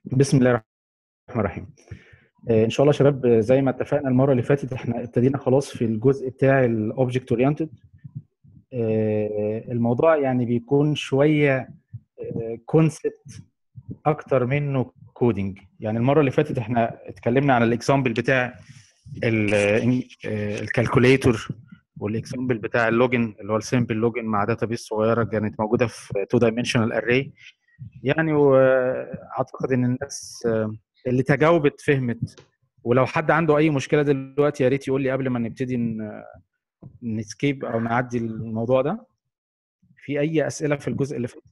بسم الله الرحمن الرحيم آه، ان شاء الله يا شباب آه، زي ما اتفقنا المره اللي فاتت احنا ابتدينا خلاص في الجزء بتاع الاوبجكت اورينتد الموضوع يعني بيكون شويه كونسبت اكتر منه كودينج يعني المره اللي فاتت احنا اتكلمنا على الاكزامبل بتاع الكالكوليتور والاكزامبل بتاع اللوجن اللي هو السيمبل لوجن مع داتابيس صغيره كانت موجوده في تو دايمنشنال اري يعني واعتقد ان الناس آه، اللي تجاوبت فهمت ولو حد عنده اي مشكله دلوقتي يا ريت يقول لي قبل ما نبتدي ن- نسكيب او نعدي الموضوع ده في اي اسئله في الجزء اللي فات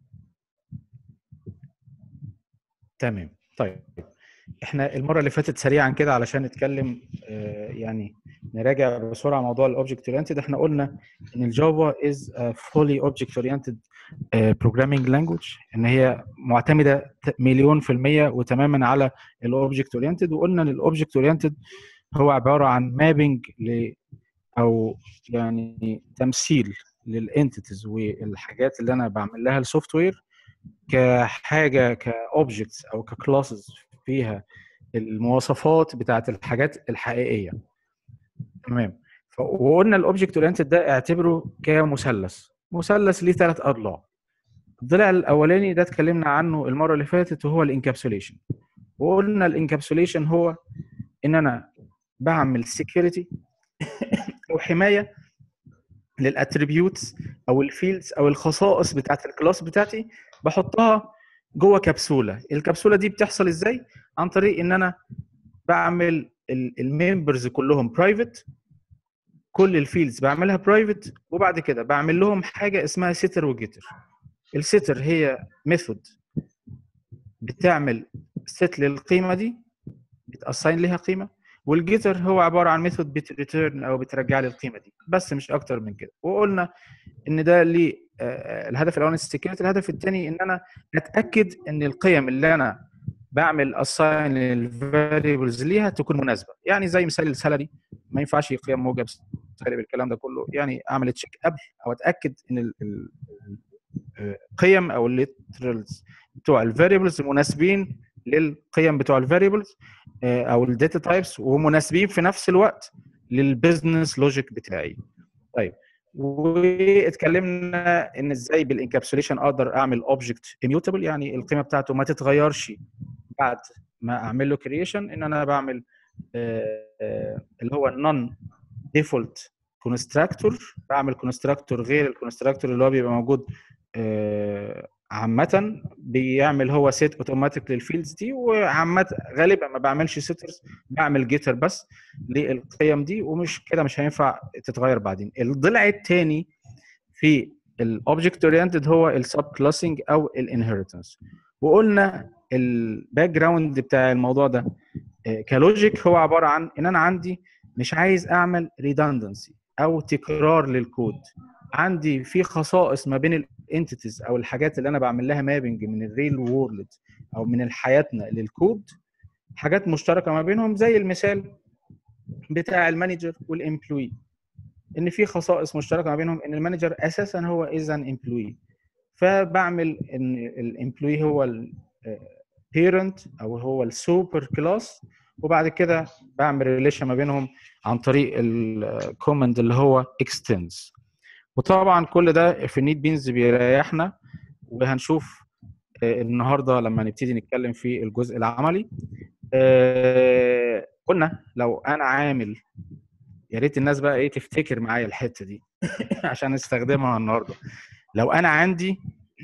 تمام طيب احنا المره اللي فاتت سريعا كده علشان نتكلم آه، يعني نراجع بسرعه موضوع الاوبجكت اورينتد احنا قلنا ان الجافا از فولي اوبجكت اورينتد بروجرامينج لانجوج ان هي معتمده ت- مليون في الميه وتماما على الاوبجكت اورينتد وقلنا ان الاوبجكت اورينتد هو عباره عن مابنج ل او يعني تمثيل للانتيتيز والحاجات اللي انا بعمل لها السوفت وير كحاجه كاوبجكتس او ككلاسز فيها المواصفات بتاعت الحاجات الحقيقيه تمام ف- وقلنا الاوبجكت اورينتد ده اعتبره كمثلث مثلث ليه ثلاث اضلاع الضلع الاولاني ده اتكلمنا عنه المره اللي فاتت وهو الانكابسوليشن وقلنا الانكابسوليشن هو ان انا بعمل سكيورتي وحمايه للاتريبيوتس او الفيلدز او الخصائص بتاعت الكلاس بتاعتي بحطها جوه كبسوله الكبسوله دي بتحصل ازاي عن طريق ان انا بعمل الممبرز كلهم برايفت كل الفيلدز بعملها برايفت وبعد كده بعمل لهم حاجه اسمها سيتر وجيتر السيتر هي ميثود بتعمل ست للقيمه دي بتاساين ليها قيمه والجيتر هو عباره عن ميثود بتريتيرن او بترجع لي القيمه دي بس مش اكتر من كده وقلنا ان ده ليه آه، الهدف الاولاني السكيورتي الهدف الثاني ان انا اتاكد ان القيم اللي انا بعمل اساين للفاريبلز ليها تكون مناسبه يعني زي مثال السالري ما ينفعش قيم موجب سالب الكلام ده كله يعني اعمل تشيك قبل او اتاكد ان ال- ال- القيم او الليترالز بتوع الفاريبلز مناسبين للقيم بتوع الفاريبلز او الداتا تايبس ومناسبين في نفس الوقت للبزنس لوجيك بتاعي طيب واتكلمنا ان ازاي بالانكابسوليشن اقدر اعمل اوبجكت immutable يعني القيمه بتاعته ما تتغيرش بعد ما اعمل له كرييشن ان انا بعمل آه، آه، اللي هو نون ديفولت كونستراكتور بعمل كونستراكتور غير الكونستراكتور اللي هو بيبقى موجود آه، عامة بيعمل هو سيت اوتوماتيك للفيلدز دي وعامة غالبا ما بعملش سيترز بعمل جيتر بس للقيم دي ومش كده مش هينفع تتغير بعدين الضلع الثاني في الاوبجكت اورينتد هو السب كلاسنج او الانهيرتنس وقلنا الباك جراوند بتاع الموضوع ده آه، كلوجيك هو عباره عن ان انا عندي مش عايز اعمل ريدندنسي او تكرار للكود عندي في خصائص ما بين الانتيتيز او الحاجات اللي انا بعمل لها مابنج من الريل وورلد او من حياتنا للكود حاجات مشتركه ما بينهم زي المثال بتاع المانجر والامبلوي ان في خصائص مشتركه ما بينهم ان المانجر اساسا هو از ان امبلوي فبعمل ان الامبلوي هو البيرنت او هو السوبر كلاس وبعد كده بعمل ريليشن ما بينهم عن طريق الكوماند اللي هو اكستنز وطبعا كل ده في النيت بينز بيريحنا وهنشوف آه، النهارده لما نبتدي نتكلم في الجزء العملي آه، قلنا لو انا عامل يا ريت الناس بقى ايه تفتكر معايا الحته دي عشان نستخدمها النهارده لو انا عندي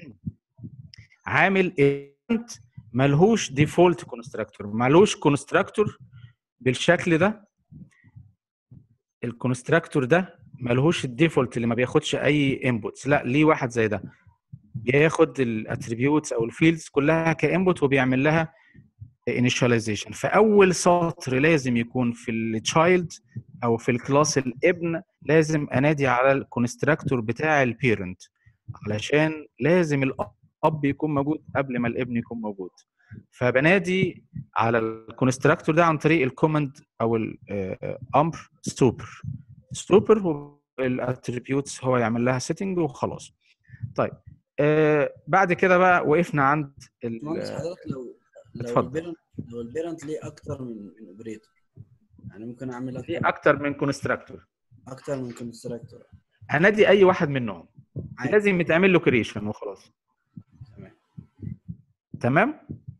عامل ايفنت ملهوش ديفولت كونستراكتور ملهوش كونستراكتور بالشكل ده الكونستراكتور ده ملهوش الديفولت اللي ما بياخدش اي انبوتس لا ليه واحد زي ده بياخد الاتريبيوتس او الفيلدز كلها كانبوت وبيعمل لها initialization فاول سطر لازم يكون في التشايلد او في الكلاس الابن لازم انادي على الكونستراكتور بتاع البيرنت علشان لازم الاب يكون موجود قبل ما الابن يكون موجود فبنادي على الكونستراكتور ده عن طريق الكوماند او الامر سوبر سوبر الاتريبيوتس هو يعمل لها سيتنج وخلاص طيب آه بعد كده بقى وقفنا عند ال- باشمهندس حضرتك لو لو اتفضل. البيرنت لو البيرنت ليه اكتر من من اوبريتور يعني ممكن اعمل في اكتر اكتر من كونستراكتور اكتر من كونستراكتور هنادي اي واحد منهم عادي. لازم يتعمل له كريشن وخلاص تمام تمام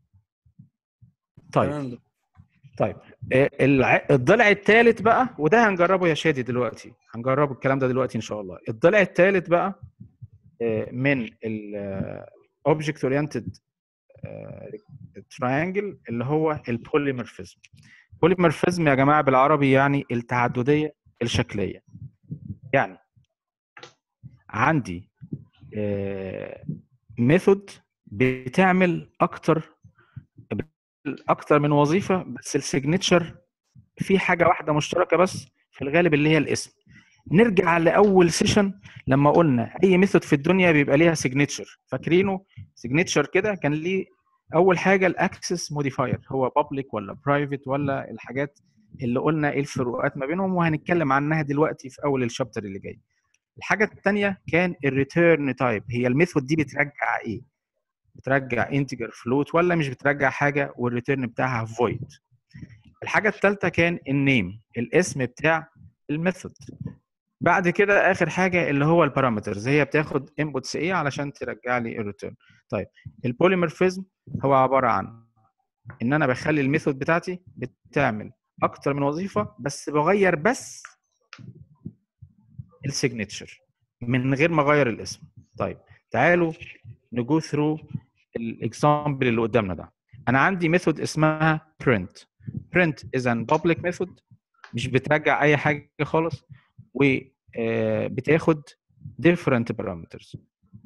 طيب تمام طيب آه، الع- الضلع الثالث بقى وده هنجربه يا شادي دلوقتي هنجرب الكلام ده دلوقتي ان شاء الله الضلع الثالث بقى آه، من الاوبجكت اورينتد تراينجل اللي هو البوليمورفيزم البوليمورفيزم يا جماعه بالعربي يعني التعدديه الشكليه يعني عندي ميثود بتعمل اكتر اكتر من وظيفه بس السيجنتشر في حاجه واحده مشتركه بس في الغالب اللي هي الاسم نرجع لاول سيشن لما قلنا اي ميثود في الدنيا بيبقى ليها سيجنتشر فاكرينه سيجنتشر كده كان ليه اول حاجه الاكسس موديفاير هو بابليك ولا برايفت ولا الحاجات اللي قلنا ايه الفروقات ما بينهم وهنتكلم عنها دلوقتي في اول الشابتر اللي جاي الحاجه الثانيه كان الريتيرن تايب هي الميثود دي بترجع ايه بترجع انتجر فلوت ولا مش بترجع حاجه والريتيرن بتاعها فويد الحاجه الثالثه كان النيم الاسم بتاع الميثود بعد كده اخر حاجه اللي هو البارامترز هي بتاخد انبوتس ايه علشان ترجع لي الريتيرن طيب البوليمورفيزم هو عباره عن ان انا بخلي الميثود بتاعتي بتعمل اكتر من وظيفه بس بغير بس السيجنتشر من غير ما اغير الاسم طيب تعالوا نجو ثرو الاكزامبل اللي قدامنا ده انا عندي ميثود اسمها print print is an public method مش بترجع اي حاجه خالص وبتاخد different parameters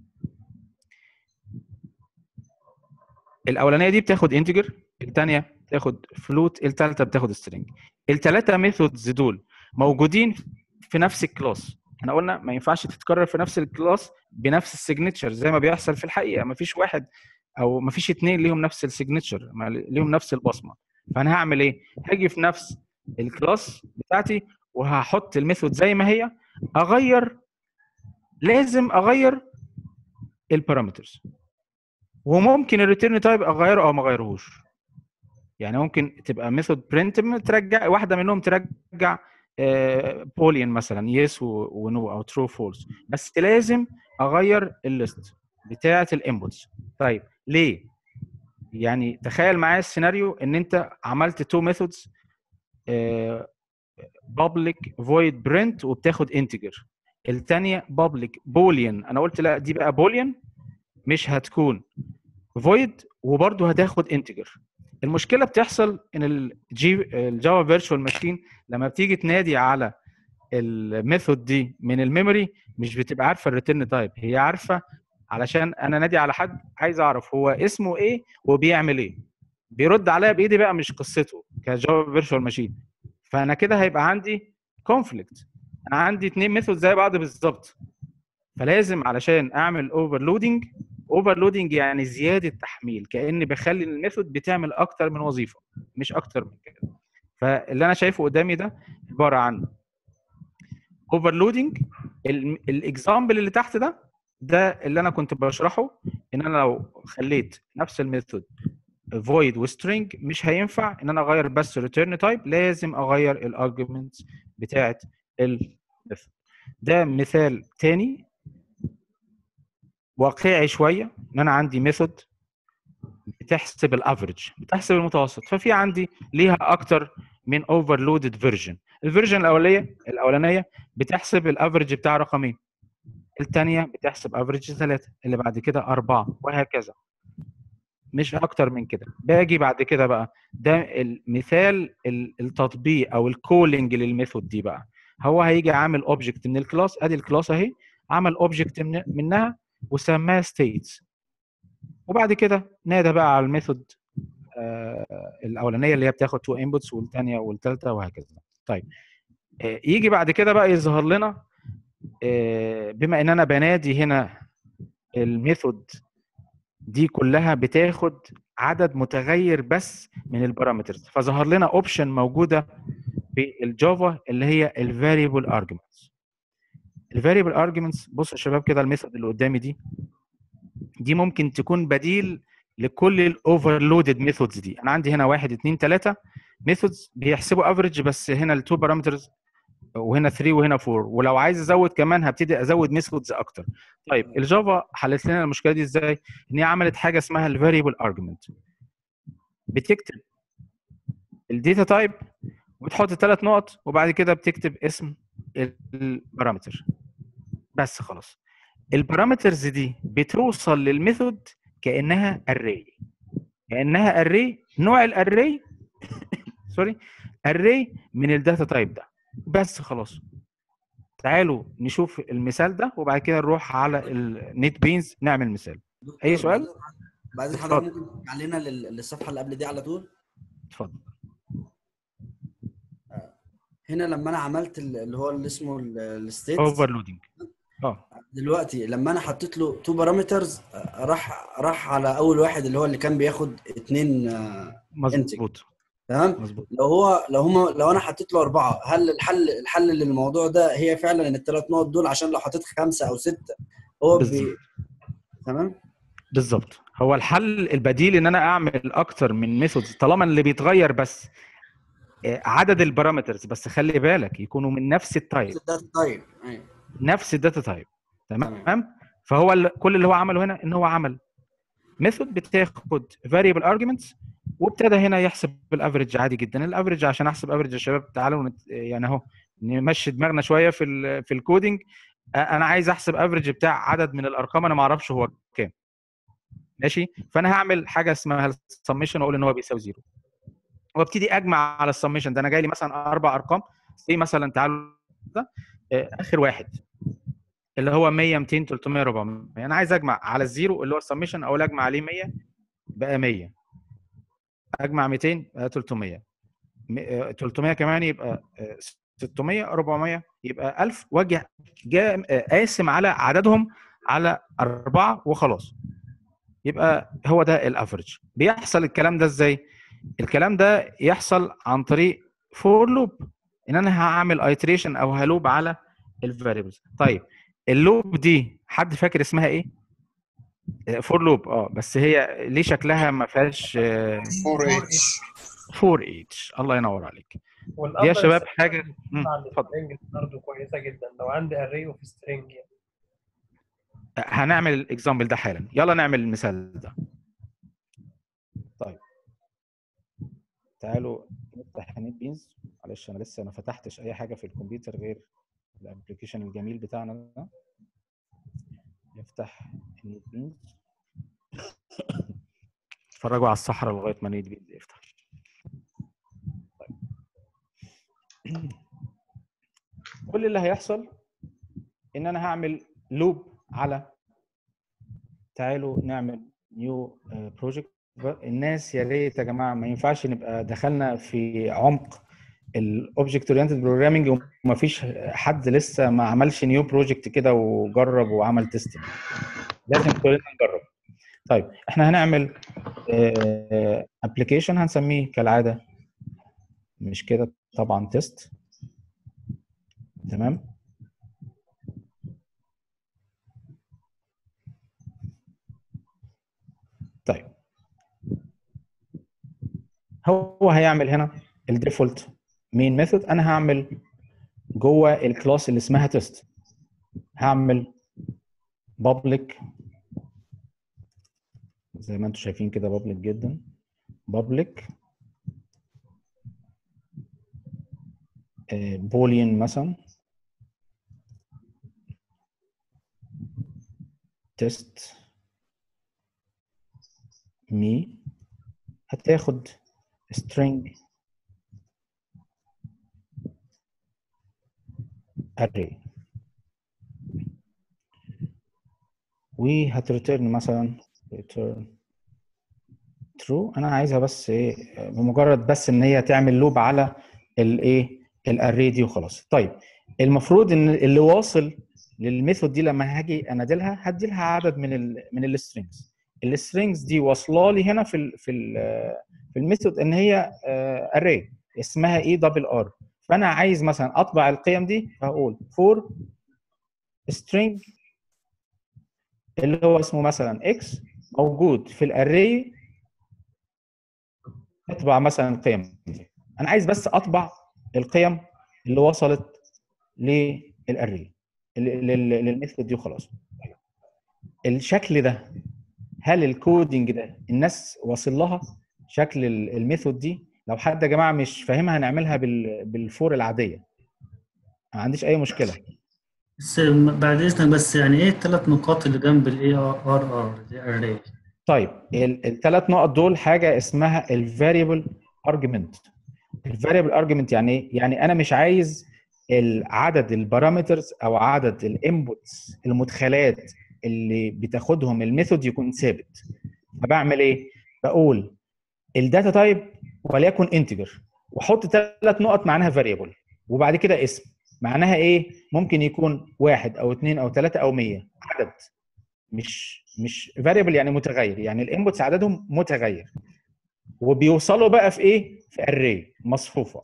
الاولانيه دي بتاخد انتجر الثانيه بتاخد فلوت الثالثه بتاخد string الثلاثه ميثودز دول موجودين في نفس الكلاس احنا قلنا ما ينفعش تتكرر في نفس الكلاس بنفس السيجنتشر زي ما بيحصل في الحقيقه ما فيش واحد او ما فيش اثنين ليهم نفس السيجنتشر ليهم نفس البصمه فانا هعمل ايه هاجي في نفس الكلاس بتاعتي وهحط الميثود زي ما هي اغير لازم اغير البارامترز وممكن الريتيرن تايب اغيره او ما اغيرهوش يعني ممكن تبقى ميثود برنت ترجع واحده منهم ترجع بوليان مثلا يس ونو او ترو فولس بس لازم اغير الليست بتاعه الانبوتس طيب ليه يعني تخيل معايا السيناريو ان انت عملت تو ميثودز بابليك فويد برنت وبتاخد انتجر الثانيه بابليك بوليان انا قلت لا دي بقى بوليان مش هتكون فويد وبرده هتاخد انتجر المشكله بتحصل ان الجي الجافا فيرتشوال ماشين لما بتيجي تنادي على الميثود دي من الميموري مش بتبقى عارفه الريتيرن تايب هي عارفه علشان انا نادي على حد عايز اعرف هو اسمه ايه وبيعمل ايه بيرد عليا بايدي بقى مش قصته كجافا فيرتشوال ماشين فانا كده هيبقى عندي كونفليكت انا عندي اتنين ميثود زي بعض بالظبط فلازم علشان اعمل اوفرلودنج اوفرلودنج يعني زياده تحميل كاني بخلي الميثود بتعمل اكتر من وظيفه مش اكتر من كده فاللي انا شايفه قدامي ده عباره عن اوفرلودنج الاكزامبل اللي تحت ده ده اللي انا كنت بشرحه ان انا لو خليت نفس الميثود void وسترينج مش هينفع ان انا اغير بس return تايب لازم اغير الارجيومنتس بتاعه الميثود ده مثال تاني واقعي شويه ان انا عندي ميثود بتحسب الافريج بتحسب المتوسط ففي عندي ليها اكتر من اوفرلودد فيرجن الفيرجن الاوليه الاولانيه بتحسب الافريج بتاع رقمين الثانيه بتحسب افريج ثلاثه اللي بعد كده اربعه وهكذا مش اكتر من كده باجي بعد كده بقى ده المثال التطبيق او الكولينج للميثود دي بقى هو هيجي عامل اوبجكت من الكلاس ادي الكلاس اهي عمل اوبجكت من منها وسماها ستيتس وبعد كده نادى بقى على الميثود آه الاولانيه اللي هي بتاخد تو انبوتس والثانيه والثالثه وهكذا طيب آه يجي بعد كده بقى يظهر لنا آه بما ان انا بنادي هنا الميثود دي كلها بتاخد عدد متغير بس من البارامترز فظهر لنا اوبشن موجوده في الجافا اللي هي الفاريبل ارجمنتس الفاريبل ارجمنتس بصوا يا شباب كده الميثود اللي قدامي دي دي ممكن تكون بديل لكل الاوفرلودد ميثودز دي انا عندي هنا واحد اثنين ثلاثه ميثودز بيحسبوا افريج بس هنا التو بارامترز وهنا 3 وهنا 4 ولو عايز ازود كمان هبتدي ازود ميثودز اكتر طيب الجافا حلت لنا المشكله دي ازاي ان هي عملت حاجه اسمها الفاريبل ارجمنت بتكتب الداتا تايب وبتحط ثلاث نقط وبعد كده بتكتب اسم البارامتر بس خلاص البارامترز دي بتوصل للميثود كانها اري كانها اري نوع الاري سوري اري من الداتا تايب ده بس خلاص تعالوا نشوف المثال ده وبعد كده نروح على النت بينز نعمل مثال اي سؤال بعدين اتفضل. حضرتك ممكن ترجع لنا لل- للصفحه اللي قبل دي على طول اتفضل هنا لما انا عملت ال- اللي هو اللي اسمه الستيت اوفرلودنج اه دلوقتي لما انا حطيت له تو بارامترز راح راح على اول واحد اللي هو اللي كان بياخد اتنين آه، مظبوط تمام مظبوط لو هو لو هم لو انا حطيت له اربعه هل الحل الحل للموضوع ده هي فعلا ان الثلاث نقط دول عشان لو حطيت خمسه او سته هو بي... بالظبط. تمام بالظبط هو الحل البديل ان انا اعمل اكتر من ميثودز طالما اللي بيتغير بس آه، عدد البارامترز بس خلي بالك يكونوا من نفس التايب ده طيب أيوة. نفس الداتا تايب تمام. تمام فهو ال- كل اللي هو عمله هنا ان هو عمل ميثود بتاخد variable arguments وابتدى هنا يحسب الافريج عادي جدا الافريج عشان احسب افريج يا شباب تعالوا نت... يعني اهو نمشي دماغنا شويه في ال في الكودينج آه، انا عايز احسب افريج بتاع عدد من الارقام انا ما اعرفش هو كام ماشي فانا هعمل حاجه اسمها السميشن واقول ان هو بيساوي زيرو وابتدي اجمع على السميشن ده انا جاي لي مثلا اربع ارقام زي مثلا تعالوا ده آه، اخر واحد اللي هو 100 200 300 400 انا عايز اجمع على الزيرو اللي هو السميشن اقول اجمع عليه 100 بقى 100 اجمع 200 بقى 300 م- آه، 300 كمان يبقى آه، 600 400 يبقى 1000 واجي جا- آه، قاسم على عددهم على أربعة وخلاص يبقى هو ده الافرج بيحصل الكلام ده ازاي الكلام ده يحصل عن طريق فور لوب ان انا هعمل ايتريشن او هلوب على الفاريبلز طيب اللوب دي حد فاكر اسمها ايه فور لوب اه بس هي ليه شكلها ما فيهاش 4 اتش 4 اتش الله ينور عليك دي يا والأفضل شباب استخدام حاجه مم، مع اتفضل السترنج برضه كويسه جدا لو عندي اري اوف سترنج يعني هنعمل الاكزامبل ده حالا يلا نعمل المثال ده طيب تعالوا نفتح نت بينز معلش انا لسه ما فتحتش اي حاجه في الكمبيوتر غير الابلكيشن الجميل بتاعنا ده نفتح نت بينز اتفرجوا على الصحراء لغايه ما نت بينز يفتح طيب. كل اللي هيحصل ان انا هعمل لوب على تعالوا نعمل نيو بروجكت الناس يا ريت يا جماعه ما ينفعش نبقى دخلنا في عمق الاوبجكت اورينتد بروجرامنج وما فيش حد لسه ما عملش نيو بروجكت كده وجرب وعمل تيستنج لازم كلنا نجرب طيب احنا هنعمل ابلكيشن هنسميه كالعاده مش كده طبعا تيست تمام طيب هو هيعمل هنا الديفولت مين ميثود انا هعمل جوه الكلاس اللي اسمها تيست هعمل public زي ما انتم شايفين كده public جدا public بوليان مثلا تيست مي هتاخد string array وهتريتيرن مثلا return true انا عايزها بس ايه بمجرد بس ان هي تعمل لوب على الايه الاري دي وخلاص طيب المفروض ان اللي واصل للميثود دي لما هاجي انادلها هدي لها عدد من ال من السترينجز السترينجز دي واصله لي هنا في ال في ال في الميثود ان هي اري اسمها ايه دبل ار فانا عايز مثلا اطبع القيم دي هقول فور string اللي هو اسمه مثلا x موجود في الاري اطبع مثلا القيم دي انا عايز بس اطبع القيم اللي وصلت للاري للميثود دي وخلاص الشكل ده هل الكودينج ده الناس واصل لها شكل ال- الميثود دي لو حد يا جماعه مش فاهمها نعملها بال- بالفور العاديه ما عنديش اي مشكله بس بعد اذنك بس يعني ايه الثلاث نقاط اللي جنب الاي ار ار دي اري طيب الثلاث نقط دول حاجه اسمها الفاريبل ارجمنت الفاريبل ارجمنت يعني ايه يعني انا مش عايز عدد البارامترز او عدد الانبوتس المدخلات اللي بتاخدهم الميثود يكون ثابت فبعمل ايه بقول الداتا تايب وليكن انتجر واحط ثلاث نقط معناها فاريبل وبعد كده اسم معناها ايه ممكن يكون واحد او اثنين او ثلاثه او 100 عدد مش مش فاريبل يعني متغير يعني الانبوتس عددهم متغير وبيوصلوا بقى في ايه في اري مصفوفه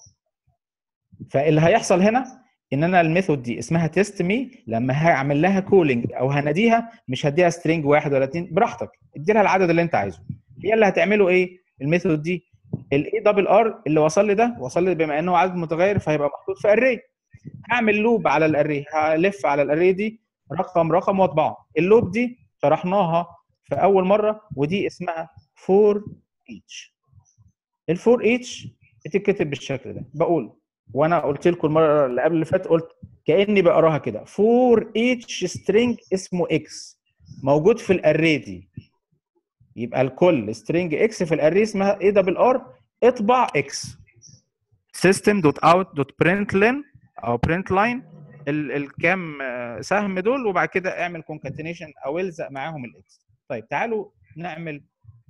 فاللي هيحصل هنا ان انا الميثود دي اسمها تيست مي لما هعمل لها كولينج او هناديها مش هديها سترينج واحد ولا اتنين براحتك ادي لها العدد اللي انت عايزه هي اللي هتعمله ايه الميثود دي الاي دبل ار اللي وصل لي ده وصل لي بما انه عدد متغير فهيبقى محطوط في اري هعمل لوب على الاري هلف على الاري دي رقم رقم واطبعه اللوب دي شرحناها في اول مره ودي اسمها فور ايتش الفور ايتش بتتكتب بالشكل ده بقول وانا قلت لكم المره اللي قبل اللي فاتت قلت كاني بقراها كده فور ايتش سترينج اسمه اكس موجود في الاري دي يبقى الكل سترينج اكس في الاري اسمها اي دبل ار اطبع اكس system دوت اوت دوت برنت لين او برنت لاين الكام آه، سهم دول وبعد كده اعمل كونكاتينيشن او الزق معاهم الاكس طيب تعالوا نعمل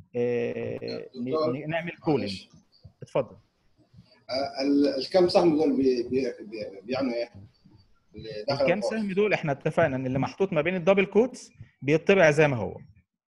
آه، ن- ن- نعمل كولينج اتفضل آه، ال- الكم سهم دول بي- بي- بي- بيعنوا ايه؟ اللي دخل الكام القوس. سهم دول احنا اتفقنا ان اللي محطوط ما بين الدبل كوتس بيطبع زي ما هو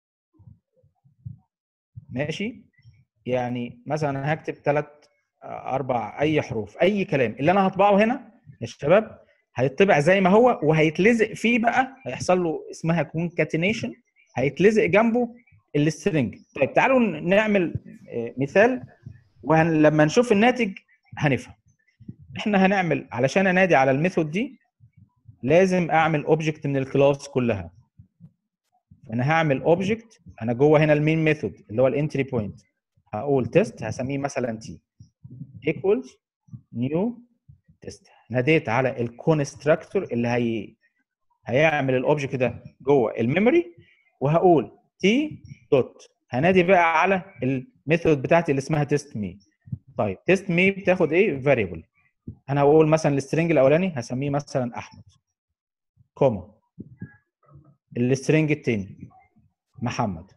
ماشي يعني مثلا انا هكتب ثلاث اربع اي حروف اي كلام اللي انا هطبعه هنا يا شباب هيطبع زي ما هو وهيتلزق فيه بقى هيحصل له اسمها كونكاتينيشن هيتلزق جنبه السترنج طيب تعالوا نعمل آه، مثال ولما نشوف الناتج هنفهم احنا هنعمل علشان انادي على الميثود دي لازم اعمل اوبجكت من الكلاس كلها انا هعمل اوبجكت انا جوه هنا المين ميثود اللي هو الانتري بوينت هقول تيست هسميه مثلا تي ايكوالز نيو تيست ناديت على الكونستراكتور اللي هي هيعمل الاوبجكت ده جوه الميموري وهقول تي دوت هنادي بقى على الميثود بتاعتي اللي اسمها تيست مي طيب تيست مي بتاخد ايه فاريبل انا هقول مثلا السترنج الاولاني هسميه مثلا احمد كوما السترنج التاني محمد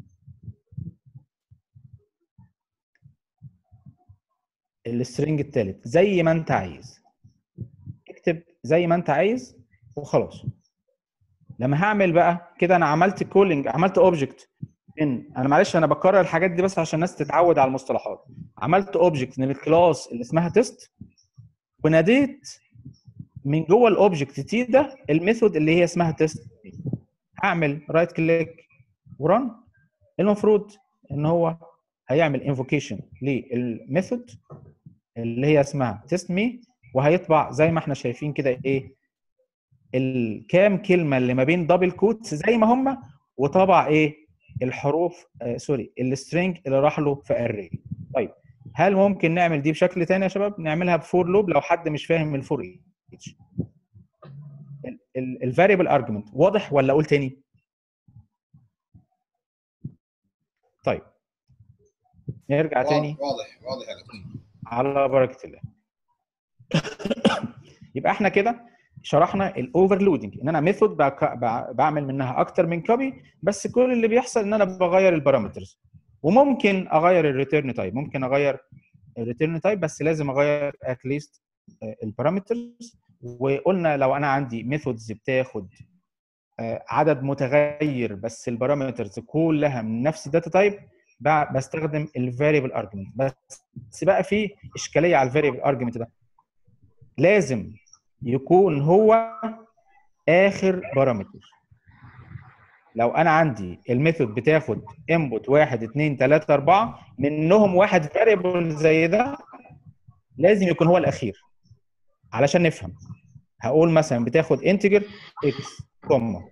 السترنج التالت زي ما انت عايز اكتب زي ما انت عايز وخلاص لما هعمل بقى كده انا عملت كولينج عملت اوبجكت ان انا معلش انا بكرر الحاجات دي بس عشان الناس تتعود على المصطلحات عملت اوبجكت من الكلاس اللي اسمها تيست وناديت من جوه الاوبجكت تي ده الميثود اللي هي اسمها تيست هعمل رايت كليك ورن المفروض ان هو هيعمل انفوكيشن للميثود اللي هي اسمها تيست مي وهيطبع زي ما احنا شايفين كده ايه الكام كلمه اللي ما بين دبل كوتس زي ما هم وطبع ايه الحروف آه سوري السترينج اللي راح له في اري طيب هل ممكن نعمل دي بشكل تاني يا شباب نعملها بفور لوب لو حد مش فاهم الفور ايتش الفاريبل ارجمنت واضح ولا اقول تاني طيب نرجع تاني واضح واضح واضح يا دكتور على بركه الله يبقى احنا كده شرحنا الاوفرلودنج ان انا ميثود بعمل منها اكتر من كوبي بس كل اللي بيحصل ان انا بغير البارامترز وممكن اغير الريتيرن تايب ممكن اغير الريتيرن تايب بس لازم اغير اتليست البارامترز وقلنا لو انا عندي ميثودز بتاخد آه، عدد متغير بس البارامترز كلها من نفس الداتا تايب بستخدم الفاريبل ارجمنت بس بقى في اشكاليه على الفاريبل ارجمنت ده لازم يكون هو اخر بارامتر لو انا عندي الميثود بتاخد انبوت 1 2 3 4 منهم واحد فاريبل زي ده لازم يكون هو الاخير علشان نفهم هقول مثلا بتاخد انتجر اكس كوما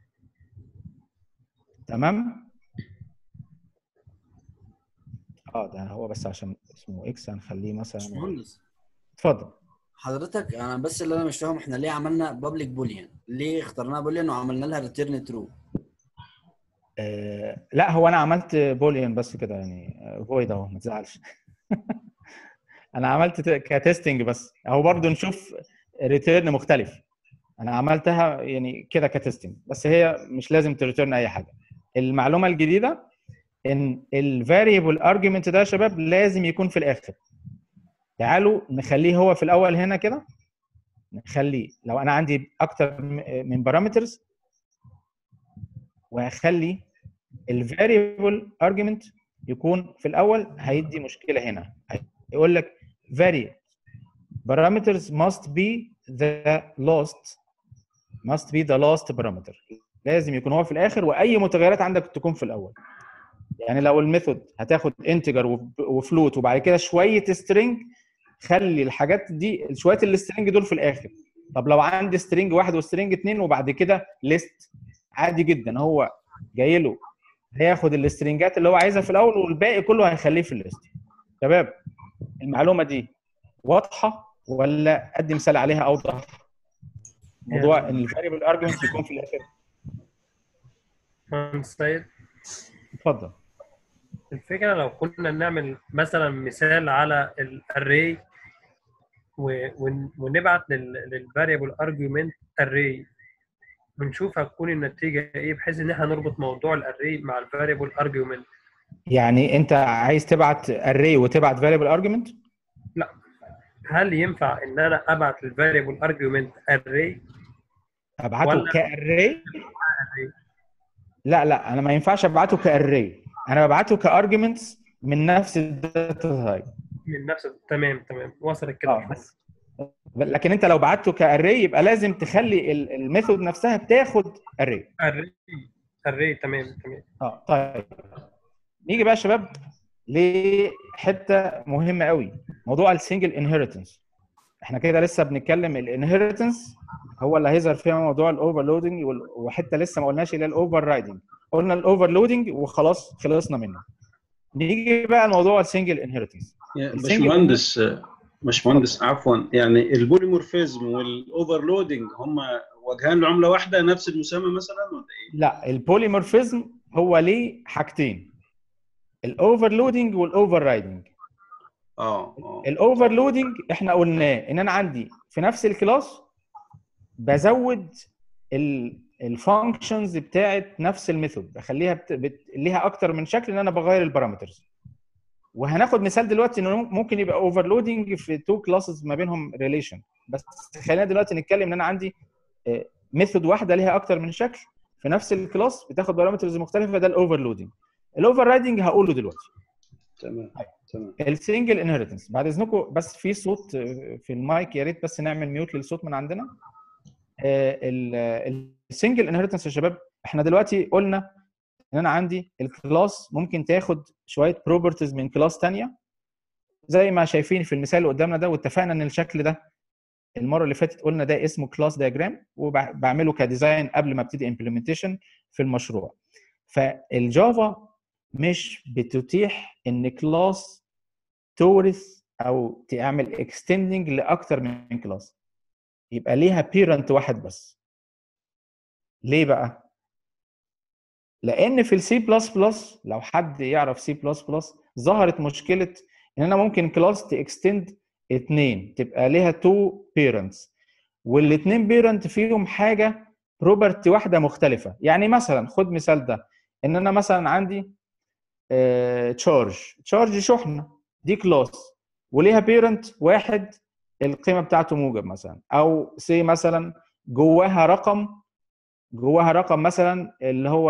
تمام اه ده هو بس عشان اسمه اكس هنخليه مثلا باشمهندس اتفضل حضرتك انا بس اللي انا مش فاهم احنا ليه عملنا بابليك بوليان ليه اخترناها بوليان وعملنا لها ريتيرن ترو آه لا هو انا عملت بوليان بس كده يعني فويد اهو ما تزعلش انا عملت ت- كتستنج بس اهو برضو نشوف ريتيرن مختلف انا عملتها يعني كده كتستنج بس هي مش لازم تريتيرن اي حاجه المعلومه الجديده ان الفاريبل ارجيومنت ده يا شباب لازم يكون في الاخر تعالوا نخليه هو في الاول هنا كده نخليه لو انا عندي اكتر م- من بارامترز وهخلي الفاريبل ارجيومنت يكون في الاول هيدي مشكله هنا يقول لك variable parameters must be the last must be the last parameter لازم يكون هو في الاخر واي متغيرات عندك تكون في الاول يعني لو الميثود هتاخد انتجر وفلوت وبعد كده شويه سترينج خلي الحاجات دي شويه السترينج دول في الاخر طب لو عندي سترينج واحد وسترينج اتنين وبعد كده ليست عادي جدا هو جاي له هياخد السترينجات اللي هو عايزها في الاول والباقي كله هيخليه في الليست شباب المعلومه دي واضحه ولا ادي مثال عليها اوضح موضوع ان الفاريبل ارجيومنت يكون في الاخر مهندس سيد اتفضل الفكره لو كنا نعمل مثلا مثال على الاري ونبعت للفاريبل ارجيومنت اري ونشوف هتكون النتيجه ايه بحيث ان احنا نربط موضوع الاري مع الفاريبل ارجيومنت يعني انت عايز تبعت اري وتبعت فاريبل ارجيومنت هل ينفع ان انا ابعت للفاريبل ارجيومنت اري ابعته ولا- كاري لا لا انا ما ينفعش ابعته كاري انا ببعته كارجيومنتس من نفس الداتا تايب من نفس تمام تمام وصلت كده اه بس لكن انت لو بعته كاري يبقى لازم تخلي ال- الميثود نفسها بتاخد اري اري اري تمام تمام اه طيب نيجي بقى يا شباب لحته مهمه قوي موضوع السنجل انهيرتنس احنا كده لسه بنتكلم الانهيرتنس هو اللي هيظهر فيها موضوع الاوفرلودنج وحته لسه ما قلناش اللي هي الاوفر رايدنج قلنا الاوفرلودنج وخلاص خلصنا منه نيجي بقى لموضوع السنجل انهيرتنس يا السنجل- باشمهندس باشمهندس عفوا يعني البوليمورفيزم والاوفرلودنج هم وجهان لعمله واحده نفس المسمى مثلا ولا ايه؟ لا البوليمورفيزم هو ليه حاجتين الاوفرلودنج والاوفر رايدنج اه اه الاوفرلودنج احنا قلناه ان انا عندي في نفس الكلاس بزود الفانكشنز بتاعت نفس الميثود بخليها بت... بت... ليها اكتر من شكل ان انا بغير البارامترز وهناخد مثال دلوقتي انه ممكن يبقى اوفرلودنج في تو كلاسز ما بينهم ريليشن بس خلينا دلوقتي نتكلم ان انا عندي ميثود واحده ليها اكتر من شكل في نفس الكلاس بتاخد بارامترز مختلفه ده الاوفرلودنج الاوفر رايدنج هقوله دلوقتي تمام تمام السنجل انهيرتنس بعد اذنكم بس في صوت في المايك يا ريت بس نعمل ميوت للصوت من عندنا السنجل انهيرتنس يا شباب احنا دلوقتي قلنا ان انا عندي الكلاس ممكن تاخد شويه بروبرتيز من كلاس ثانيه زي ما شايفين في المثال اللي قدامنا ده واتفقنا ان الشكل ده المره اللي فاتت قلنا ده اسمه كلاس دياجرام وبعمله كديزاين قبل ما ابتدي امبلمنتيشن في المشروع فالجافا مش بتتيح ان كلاس تورث او تعمل اكستندنج لاكتر من كلاس يبقى ليها بيرنت واحد بس ليه بقى لان في السي بلس بلس لو حد يعرف سي بلس بلس ظهرت مشكله ان انا ممكن كلاس تاكستند اتنين تبقى ليها تو بيرنتس والاثنين بيرنت فيهم حاجه بروبرتي واحده مختلفه يعني مثلا خد مثال ده ان انا مثلا عندي تشارج تشارج شحنه دي كلاس وليها بيرنت واحد القيمه بتاعته موجب مثلا او سي مثلا جواها رقم جواها رقم مثلا اللي هو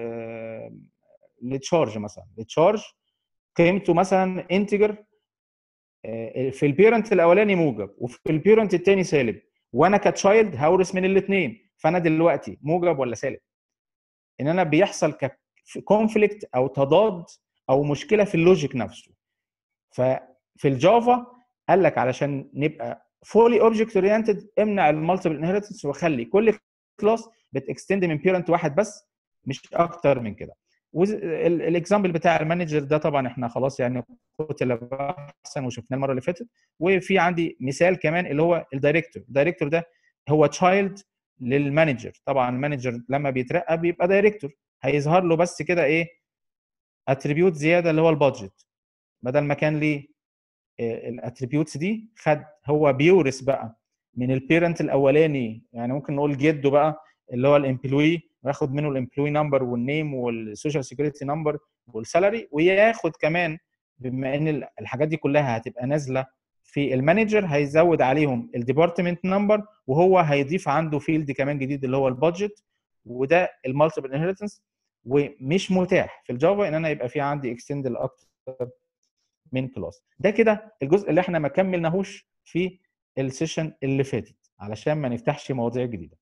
التشارج مثلا التشارج قيمته مثلا انتجر في البيرنت الاولاني موجب وفي البيرنت الثاني سالب وانا كتشايلد هورث من الاثنين فانا دلوقتي موجب ولا سالب ان انا بيحصل كونفليكت او تضاد او مشكله في اللوجيك نفسه ففي الجافا قال لك علشان نبقى فولي اوبجكت اورينتد امنع المالتيبل انهيرتنس وخلي كل كلاس بتكستند من بيرنت واحد بس مش اكتر من كده الاكزامبل بتاع المانجر ده طبعا احنا خلاص يعني قتل احسن وشفناه المره اللي فاتت وفي عندي مثال كمان اللي هو الدايركتور الدايركتور ده هو تشايلد للمانجر طبعا المانجر لما بيترقى بيبقى دايركتور هيظهر له بس كده ايه اتريبيوت زياده اللي هو البادجت بدل ما كان ليه الاتريبيوتس دي خد هو بيورث بقى من البيرنت الاولاني يعني ممكن نقول جده بقى اللي هو الامبلوي وياخد منه الامبلوي نمبر والنيم والسوشيال سيكيورتي نمبر والسالري وياخد كمان بما ان الحاجات دي كلها هتبقى نازله في المانجر هيزود عليهم الديبارتمنت نمبر وهو هيضيف عنده فيلد كمان جديد اللي هو البادجت وده المالتيبل انهيرتنس ومش متاح في الجافا ان انا يبقى في عندي اكستند لاكتر من كلاس ده كده الجزء اللي احنا ما كملناهوش في السيشن اللي فاتت علشان ما نفتحش مواضيع جديده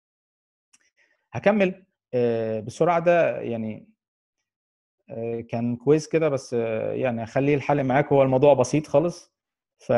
هكمل بسرعه ده يعني كان كويس كده بس يعني اخليه الحل معاك هو الموضوع بسيط خالص ف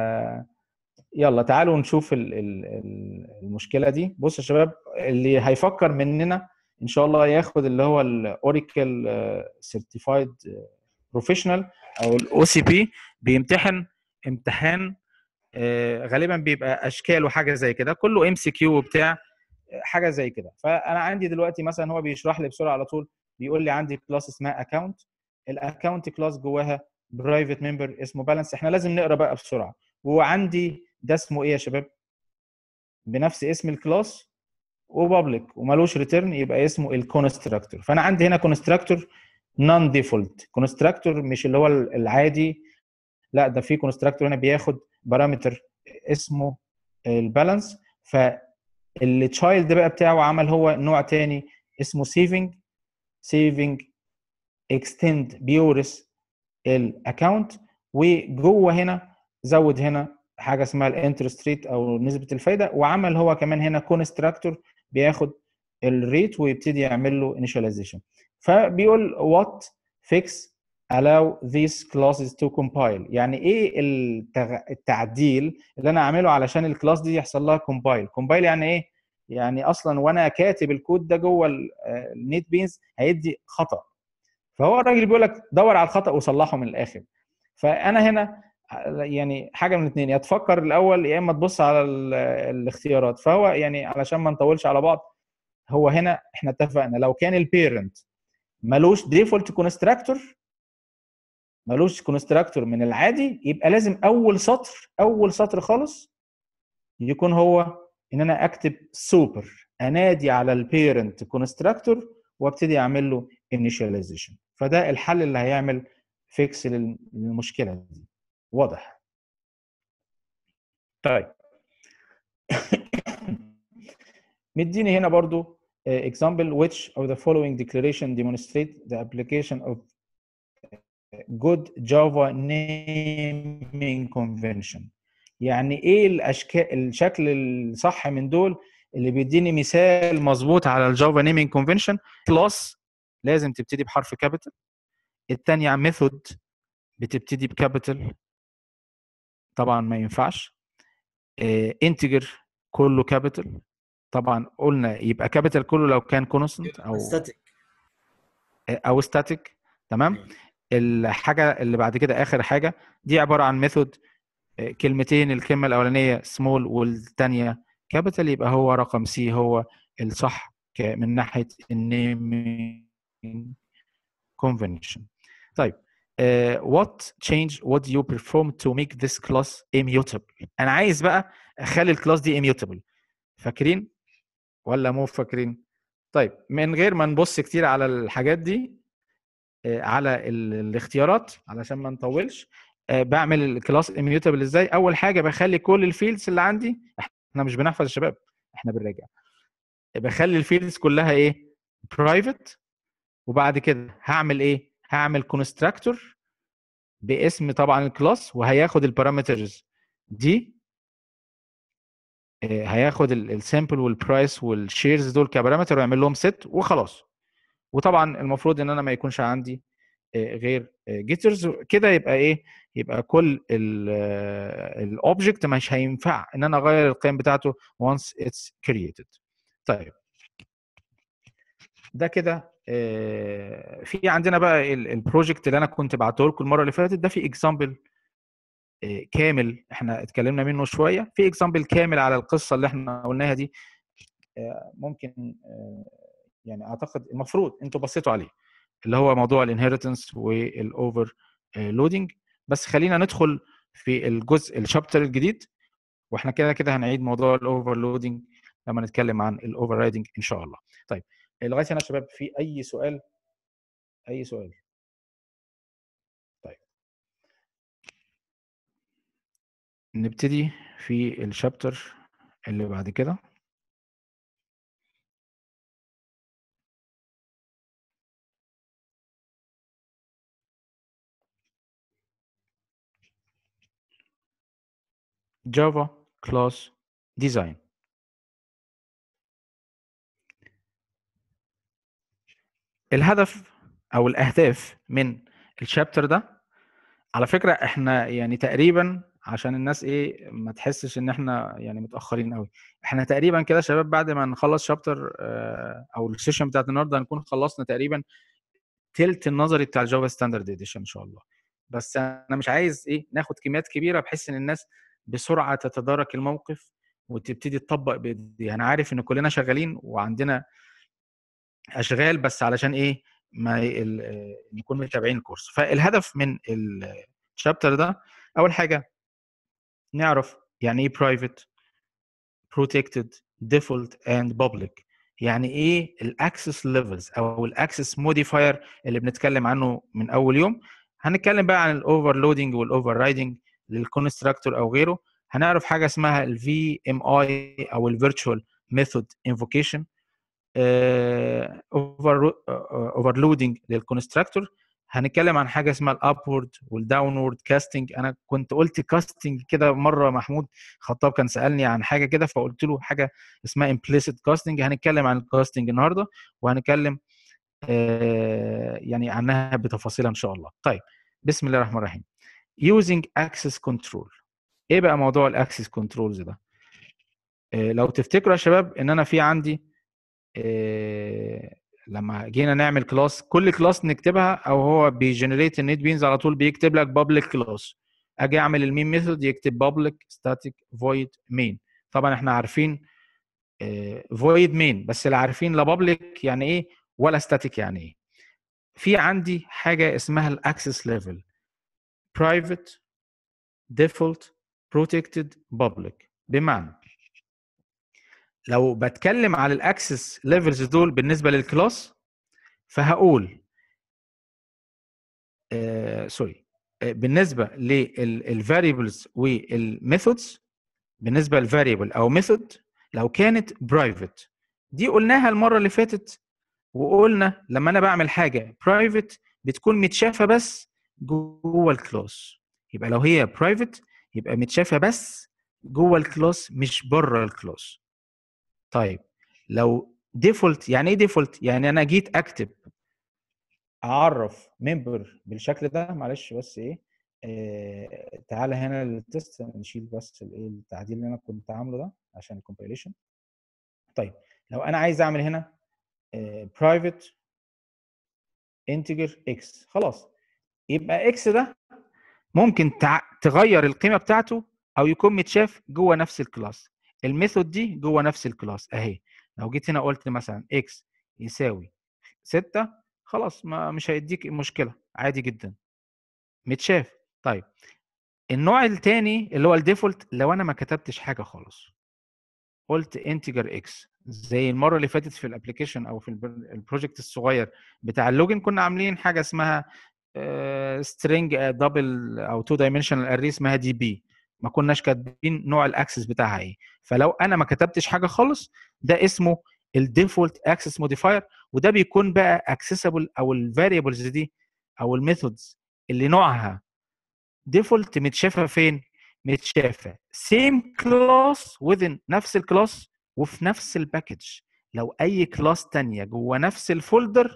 يلا تعالوا نشوف ال ال المشكله دي بص يا شباب اللي هيفكر مننا ان شاء الله ياخد اللي هو الاوراكل سيرتيفايد بروفيشنال او الاو سي بي بيمتحن امتحان غالبا بيبقى اشكال وحاجه زي كده كله ام سي كيو وبتاع حاجه زي كده فانا عندي دلوقتي مثلا هو بيشرح لي بسرعه على طول بيقول لي عندي كلاس اسمها اكونت الاكونت كلاس جواها برايفت ممبر اسمه بالانس احنا لازم نقرا بقى بسرعه وعندي ده اسمه ايه يا شباب بنفس اسم الكلاس وبابليك ومالوش ريتيرن يبقى اسمه الكونستراكتور فانا عندي هنا كونستراكتور نون ديفولت كونستراكتور مش اللي هو العادي لا ده في كونستراكتور هنا بياخد بارامتر اسمه البالانس فاللي تشايلد بقى بتاعه عمل هو نوع تاني اسمه سيفنج سيفنج اكستند بيورث الاكونت وجوه هنا زود هنا حاجه اسمها الانترست ريت او نسبه الفايده وعمل هو كمان هنا كونستراكتور بياخد الريت ويبتدي يعمل له initialization فبيقول what fix allow these classes to compile يعني ايه التغ... التعديل اللي انا اعمله علشان الكلاس دي يحصل لها compile compile يعني ايه يعني اصلا وانا كاتب الكود ده جوه النيت بينز هيدي خطا فهو الراجل بيقول لك دور على الخطا وصلحه من الاخر فانا هنا يعني حاجه من الاثنين يا تفكر الاول يا اما تبص على الاختيارات فهو يعني علشان ما نطولش على بعض هو هنا احنا اتفقنا لو كان البيرنت ملوش ديفولت كونستراكتور ملوش كونستراكتور من العادي يبقى لازم اول سطر اول سطر خالص يكون هو ان انا اكتب سوبر انادي على البيرنت كونستراكتور وابتدي اعمل له initialization فده الحل اللي هيعمل فيكس للمشكله دي واضح طيب مديني هنا برضو example which of the following declaration demonstrate the application of good Java naming convention يعني ايه الاشكال الشكل الصح من دول اللي بيديني مثال مظبوط على الجافا نيمينج كونفنشن كلاس لازم تبتدي بحرف كابيتال الثانيه ميثود بتبتدي بكابيتال طبعا ما ينفعش انتجر كله كابيتال طبعا قلنا يبقى كابيتال كله لو كان كونستنت او ستاتيك او ستاتيك تمام الحاجه اللي بعد كده اخر حاجه دي عباره عن ميثود كلمتين الكلمه الاولانيه سمول والثانيه كابيتال يبقى هو رقم سي هو الصح من ناحيه النيم convention طيب uh, what change would you perform to make this class immutable انا عايز بقى اخلي الكلاس دي immutable فاكرين ولا مو فاكرين طيب من غير ما نبص كتير على الحاجات دي على الاختيارات علشان ما نطولش بعمل الكلاس immutable ازاي اول حاجه بخلي كل الفيلدز اللي عندي احنا مش بنحفظ يا شباب احنا بنراجع بخلي الفيلدز كلها ايه برايفت وبعد كده هعمل ايه هعمل كونستراكتور باسم طبعا الكلاس وهياخد البارامترز دي هياخد السامبل والبرايس والشيرز دول كبارامتر ويعمل لهم ست وخلاص وطبعا المفروض ان انا ما يكونش عندي آه، غير جيترز كده يبقى ايه يبقى كل الاوبجكت مش هينفع ان انا اغير القيم بتاعته once it's created طيب ده كده آه، في عندنا بقى البروجكت اللي انا كنت بعته لكم المره اللي فاتت ده في اكزامبل كامل احنا اتكلمنا منه شويه في اكزامبل كامل على القصه اللي احنا قلناها دي آه، ممكن آه، يعني اعتقد المفروض انتوا بصيتوا عليه اللي هو موضوع الانهيرتنس والاوفر لودنج بس خلينا ندخل في الجزء الشابتر الجديد واحنا كده كده هنعيد موضوع الاوفر لودنج لما نتكلم عن الاوفر رايدنج ان شاء الله طيب لغايه هنا يا شباب في اي سؤال اي سؤال طيب نبتدي في الشابتر اللي بعد كده Java Class Design الهدف او الاهداف من الشابتر ده على فكره احنا يعني تقريبا عشان الناس ايه ما تحسش ان احنا يعني متاخرين قوي احنا تقريبا كده شباب بعد ما نخلص شابتر او السيشن بتاعت النهارده هنكون خلصنا تقريبا تلت النظري بتاع الجافا ستاندرد اديشن ان شاء الله بس انا مش عايز ايه ناخد كميات كبيره بحيث ان الناس بسرعه تتدارك الموقف وتبتدي تطبق بايديها انا عارف ان كلنا شغالين وعندنا اشغال بس علشان ايه ما ال- نكون متابعين الكورس فالهدف من الشابتر ده اول حاجه نعرف يعني ايه برايفت بروتكتد ديفولت اند بابليك يعني ايه الاكسس ليفلز او الاكسس موديفاير اللي بنتكلم عنه من اول يوم هنتكلم بقى عن الاوفرلودنج والاوفر رايدنج للكونستراكتور او غيره هنعرف حاجه اسمها الفي ام اي او الفيرتشوال ميثود انفوكيشن اوفر اوفرلودنج للكونستراكتور هنتكلم عن حاجه اسمها الابورد والداونورد كاستنج انا كنت قلت كاستنج كده مره محمود خطاب كان سالني عن حاجه كده فقلت له حاجه اسمها implicit كاستنج هنتكلم عن الكاستنج النهارده وهنتكلم آه، يعني عنها بتفاصيلها ان شاء الله طيب بسم الله الرحمن الرحيم using access control ايه بقى موضوع الاكسس كنترولز ده آه، لو تفتكروا يا شباب ان انا في عندي آه، لما جينا نعمل كلاس كل كلاس نكتبها او هو بيجنريت النت بينز على طول بيكتب لك بابليك كلاس اجي اعمل المين ميثود يكتب بابليك ستاتيك فويد مين طبعا احنا عارفين فويد مين بس اللي عارفين لا بابليك يعني ايه ولا ستاتيك يعني ايه في عندي حاجه اسمها الاكسس ليفل برايفت ديفولت بروتكتد بابليك بمعنى لو بتكلم على الاكسس ليفلز دول بالنسبه للكلاس فهقول آه سوري آه بالنسبه للفاريبلز والميثودز بالنسبه للفاريبل او ميثود لو كانت برايفت دي قلناها المره اللي فاتت وقلنا لما انا بعمل حاجه برايفت بتكون متشافه بس جوه الكلاس يبقى لو هي برايفت يبقى متشافه بس جوه الكلاس مش بره الكلاس طيب لو ديفولت يعني ايه ديفولت يعني انا جيت اكتب اعرف ممبر بالشكل ده معلش بس ايه آه تعالى هنا للتست نشيل بس الايه التعديل اللي انا كنت عامله ده عشان الكومبيليشن طيب لو انا عايز اعمل هنا برايفت انتجر اكس خلاص يبقى اكس ده ممكن تع... تغير القيمه بتاعته او يكون متشاف جوه نفس الكلاس الميثود دي جوه نفس الكلاس اهي لو جيت هنا قلت مثلا اكس يساوي 6 خلاص ما مش هيديك مشكله عادي جدا متشاف طيب النوع الثاني اللي هو الديفولت لو انا ما كتبتش حاجه خالص قلت انتجر اكس زي المره اللي فاتت في الابلكيشن او في البروجكت الصغير بتاع اللوجن كنا عاملين حاجه اسمها سترينج دبل او تو دايمنشنال اري اسمها دي بي ما كناش كاتبين نوع الاكسس بتاعها ايه فلو انا ما كتبتش حاجه خالص ده اسمه الديفولت اكسس موديفاير وده بيكون بقى اكسسبل او الفاريبلز دي او الميثودز اللي نوعها ديفولت متشافه فين متشافه سيم كلاس within نفس الكلاس وفي نفس الباكج لو اي كلاس تانية جوه نفس الفولدر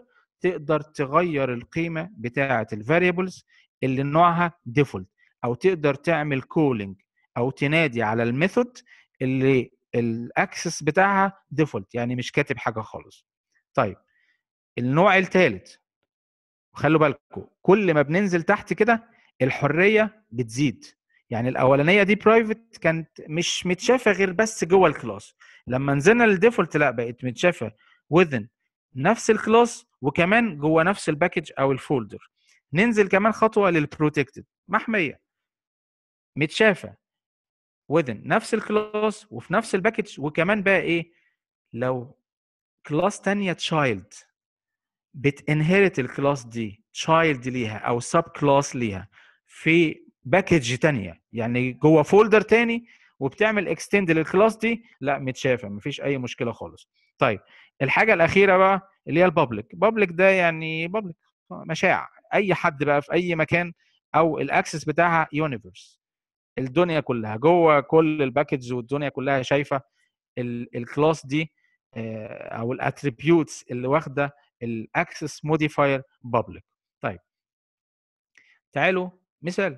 تقدر تغير القيمه بتاعه الفاريبلز اللي نوعها ديفولت او تقدر تعمل كولينج او تنادي على الميثود اللي الاكسس بتاعها ديفولت يعني مش كاتب حاجه خالص طيب النوع الثالث وخلوا بالكم كل ما بننزل تحت كده الحريه بتزيد يعني الاولانيه دي برايفت كانت مش متشافه غير بس جوه الكلاس لما نزلنا للديفولت لا بقت متشافه within نفس الكلاس وكمان جوه نفس الباكج او الفولدر ننزل كمان خطوه للبروتكتد محميه متشافه within نفس الكلاس وفي نفس الباكج وكمان بقى ايه لو كلاس تانية تشايلد بتنهرت الكلاس دي تشايلد ليها او سب كلاس ليها في باكج تانية يعني جوه فولدر تاني وبتعمل اكستند للكلاس دي لا متشافه مفيش اي مشكله خالص طيب الحاجه الاخيره بقى اللي هي البابليك بابليك ده يعني بابليك مشاع اي حد بقى في اي مكان او الاكسس بتاعها يونيفرس الدنيا كلها جوه كل الباكج والدنيا كلها شايفه الكلاس دي آه، او الاتريبيوتس اللي واخده الاكسس موديفاير بابليك طيب تعالوا مثال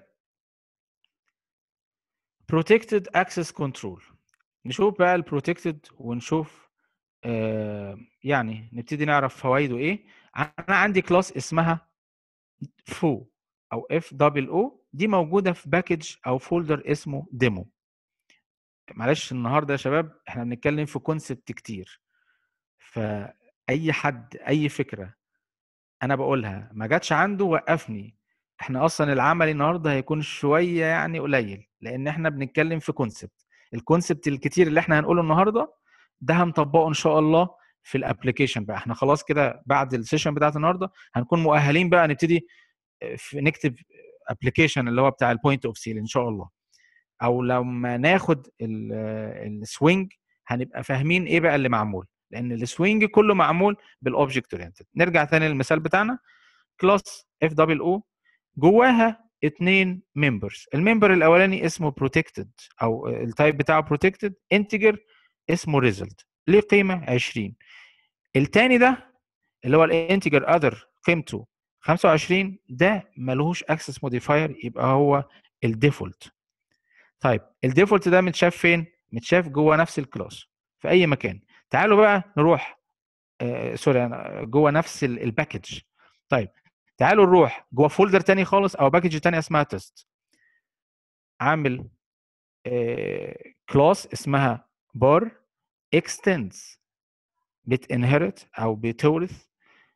protected access control نشوف بقى البروتكتد ونشوف آه يعني نبتدي نعرف فوائده ايه انا عندي كلاس اسمها فو او اف دبل او دي موجوده في باكج او فولدر اسمه ديمو معلش النهارده يا شباب احنا بنتكلم في كونسبت كتير فاي حد اي فكره انا بقولها ما جاتش عنده وقفني احنا اصلا العمل النهارده هيكون شويه يعني قليل لان احنا بنتكلم في كونسبت الكونسبت الكتير اللي احنا هنقوله النهارده ده هنطبقه ان شاء الله في الابلكيشن بقى احنا خلاص كده بعد السيشن بتاعت النهارده هنكون مؤهلين بقى نبتدي في نكتب ابلكيشن اللي هو بتاع البوينت اوف سيل ان شاء الله او لما ناخد السوينج هنبقى فاهمين ايه بقى اللي معمول لان السوينج كله معمول بالاوبجكت اورينتد نرجع تاني للمثال بتاعنا كلاس اف دبل او جواها اتنين ممبرز الممبر الاولاني اسمه بروتكتد او التايب بتاعه بروتكتد انتجر اسمه ريزلت ليه قيمه 20 التاني ده اللي هو الانتجر اذر قيمته 25 ده ملوش اكسس موديفاير يبقى هو الديفولت طيب الديفولت ده متشاف فين متشاف جوه نفس الكلاس في اي مكان تعالوا بقى نروح آه سوري أنا جوه نفس الباكج طيب تعالوا نروح جوه فولدر تاني خالص او باكج تانية اسمها تيست عامل كلاس اسمها بار extends بتنهرت او بتورث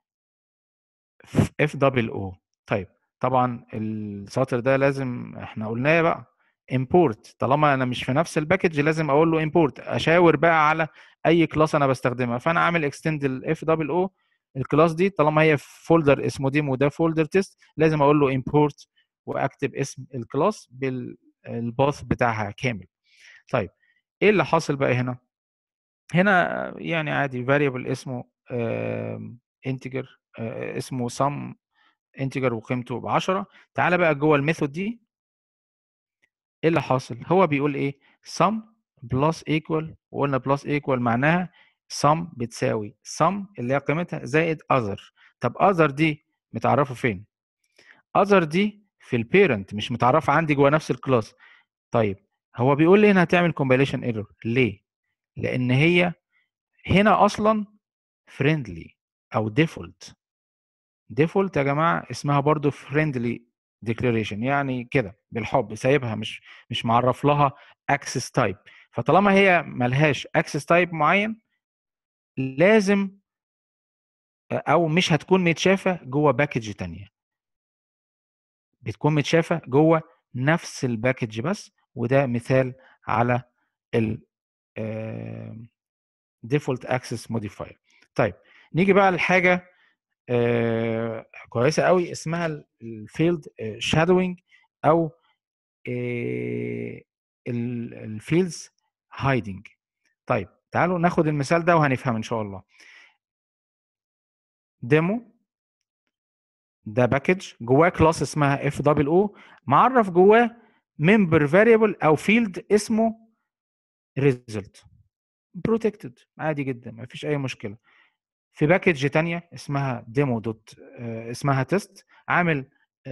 اف دبل او طيب طبعا السطر ده لازم احنا قلناه بقى import طالما انا مش في نفس الباكج لازم اقول له import اشاور بقى على اي كلاس انا بستخدمها فانا عامل extend الاف دبل او الكلاس دي طالما هي في فولدر اسمه ديمو ده فولدر تيست لازم اقول له import واكتب اسم الكلاس بالباث بتاعها كامل طيب ايه اللي حاصل بقى هنا هنا يعني عادي variable اسمه integer اسمه sum integer وقيمته ب 10 تعالى بقى جوه الميثود دي ايه اللي حاصل هو بيقول ايه sum plus equal وقلنا plus equal معناها sum بتساوي sum اللي هي قيمتها زائد other طب other دي متعرفه فين other دي في البيرنت مش متعرفه عندي جوه نفس الكلاس طيب هو بيقول لي هنا هتعمل compilation error ليه لان هي هنا اصلا friendly او default default يا جماعه اسمها برضو friendly declaration يعني كده بالحب سايبها مش مش معرف لها access type فطالما هي ملهاش access type معين لازم او مش هتكون متشافه جوه باكج تانية بتكون متشافه جوه نفس الباكج بس وده مثال على ال default access modifier طيب نيجي بقى لحاجه آه كويسه قوي اسمها الفيلد شادوينج او الفيلدز هايدنج طيب تعالوا ناخد المثال ده وهنفهم ان شاء الله ديمو ده باكج جواه كلاس اسمها اف دبل او معرف جواه ممبر فاريبل او فيلد اسمه ريزلت بروتكتد عادي جدا ما فيش اي مشكله في باكج تانية اسمها ديمو دوت آه، اسمها تيست عامل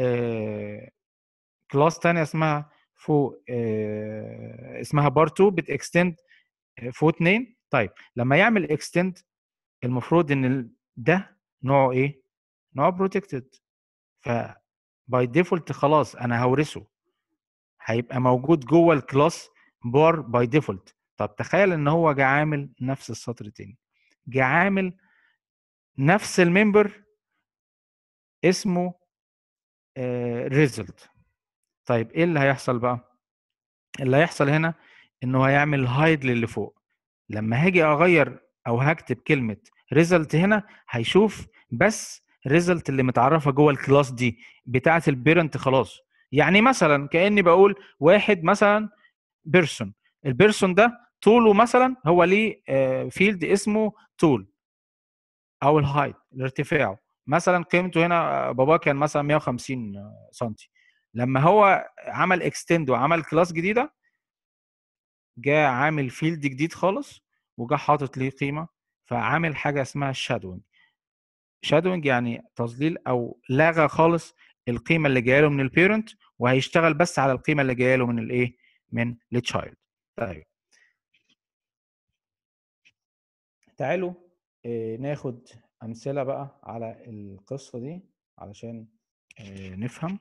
كلاس تانية اسمها فوق آه، اسمها بار 2 بتكستند فوق 2 طيب لما يعمل اكستند المفروض ان ال- ده نوعه ايه؟ نوعه بروتكتد ف باي ديفولت خلاص انا هورثه هيبقى موجود جوه الكلاس بار باي ديفولت طب تخيل ان هو جه عامل نفس السطر تاني جه عامل نفس الممبر اسمه ريزلت طيب ايه اللي هيحصل بقى اللي هيحصل هنا انه هيعمل هايد للي فوق لما هاجي اغير او هكتب كلمه ريزلت هنا هيشوف بس ريزلت اللي متعرفه جوه الكلاس دي بتاعه البيرنت خلاص يعني مثلا كاني بقول واحد مثلا بيرسون البيرسون ده طوله مثلا هو ليه فيلد اسمه طول او الهايت ارتفاعه مثلا قيمته هنا بابا كان مثلا 150 سم لما هو عمل اكستند وعمل كلاس جديده جاء عامل فيلد جديد خالص وجا حاطط ليه قيمه فعامل حاجه اسمها شادوينج شادوينج يعني تظليل او لغى خالص القيمه اللي جايه له من البيرنت وهيشتغل بس على القيمه اللي جايه له من الايه من التشايلد طيب تعالوا آه، ناخد امثله بقى على القصه دي علشان آه، نفهم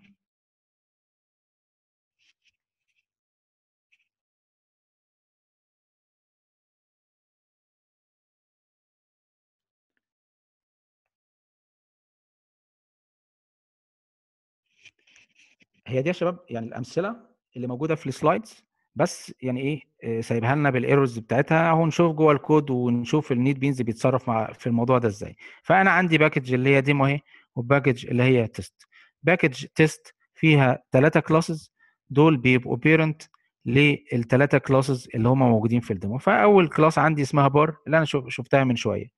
هي دي يا شباب يعني الامثله اللي موجوده في السلايدز بس يعني ايه آه، سايبها لنا بالايرورز بتاعتها اهو نشوف جوه الكود ونشوف النيت بينز بيتصرف مع في الموضوع ده ازاي فانا عندي باكج اللي هي ديمو اهي وباكج اللي هي تيست باكج تيست فيها ثلاثه كلاسز دول بيبقوا بيرنت للثلاثه كلاسز اللي هم موجودين في الديمو فاول كلاس عندي اسمها بار اللي انا شوف شفتها من شويه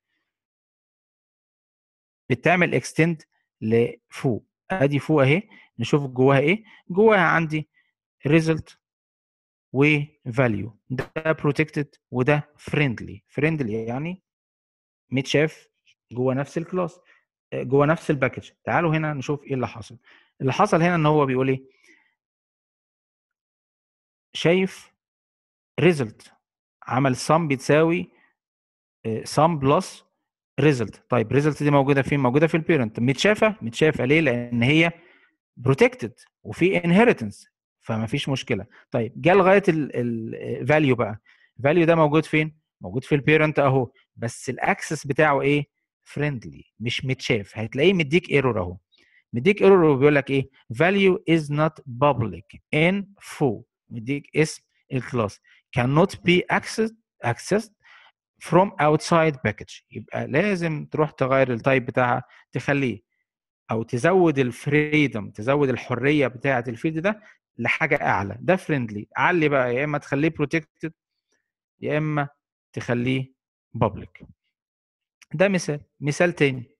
بتعمل اكستند لفوق ادي فوق اهي نشوف جواها ايه جواها عندي result و value ده protected وده friendly friendly يعني متشاف جوه نفس الكلاس جوه نفس الباكج تعالوا هنا نشوف ايه اللي حصل اللي حصل هنا ان هو بيقول ايه شايف result عمل sum بتساوي آه، sum plus result طيب result دي موجوده فين موجوده في البيرنت متشافه متشافه ليه لان هي بروتكتد وفي انهيرتنس فما فيش مشكله طيب جه لغايه الفاليو بقى الفاليو ده موجود فين موجود في البيرنت اهو بس الاكسس بتاعه ايه فريندلي مش متشاف هتلاقيه مديك ايرور اهو مديك ايرور وبيقول لك ايه value is not public in full مديك اسم الكلاس cannot be accessed accessed from outside package يبقى لازم تروح تغير التايب بتاعها تخليه او تزود الفريدم تزود الحريه بتاعه الفيلد ده لحاجه اعلى ده فريندلي علي بقى يا اما تخليه بروتكتد يا اما تخليه بابليك ده مثال مثال تاني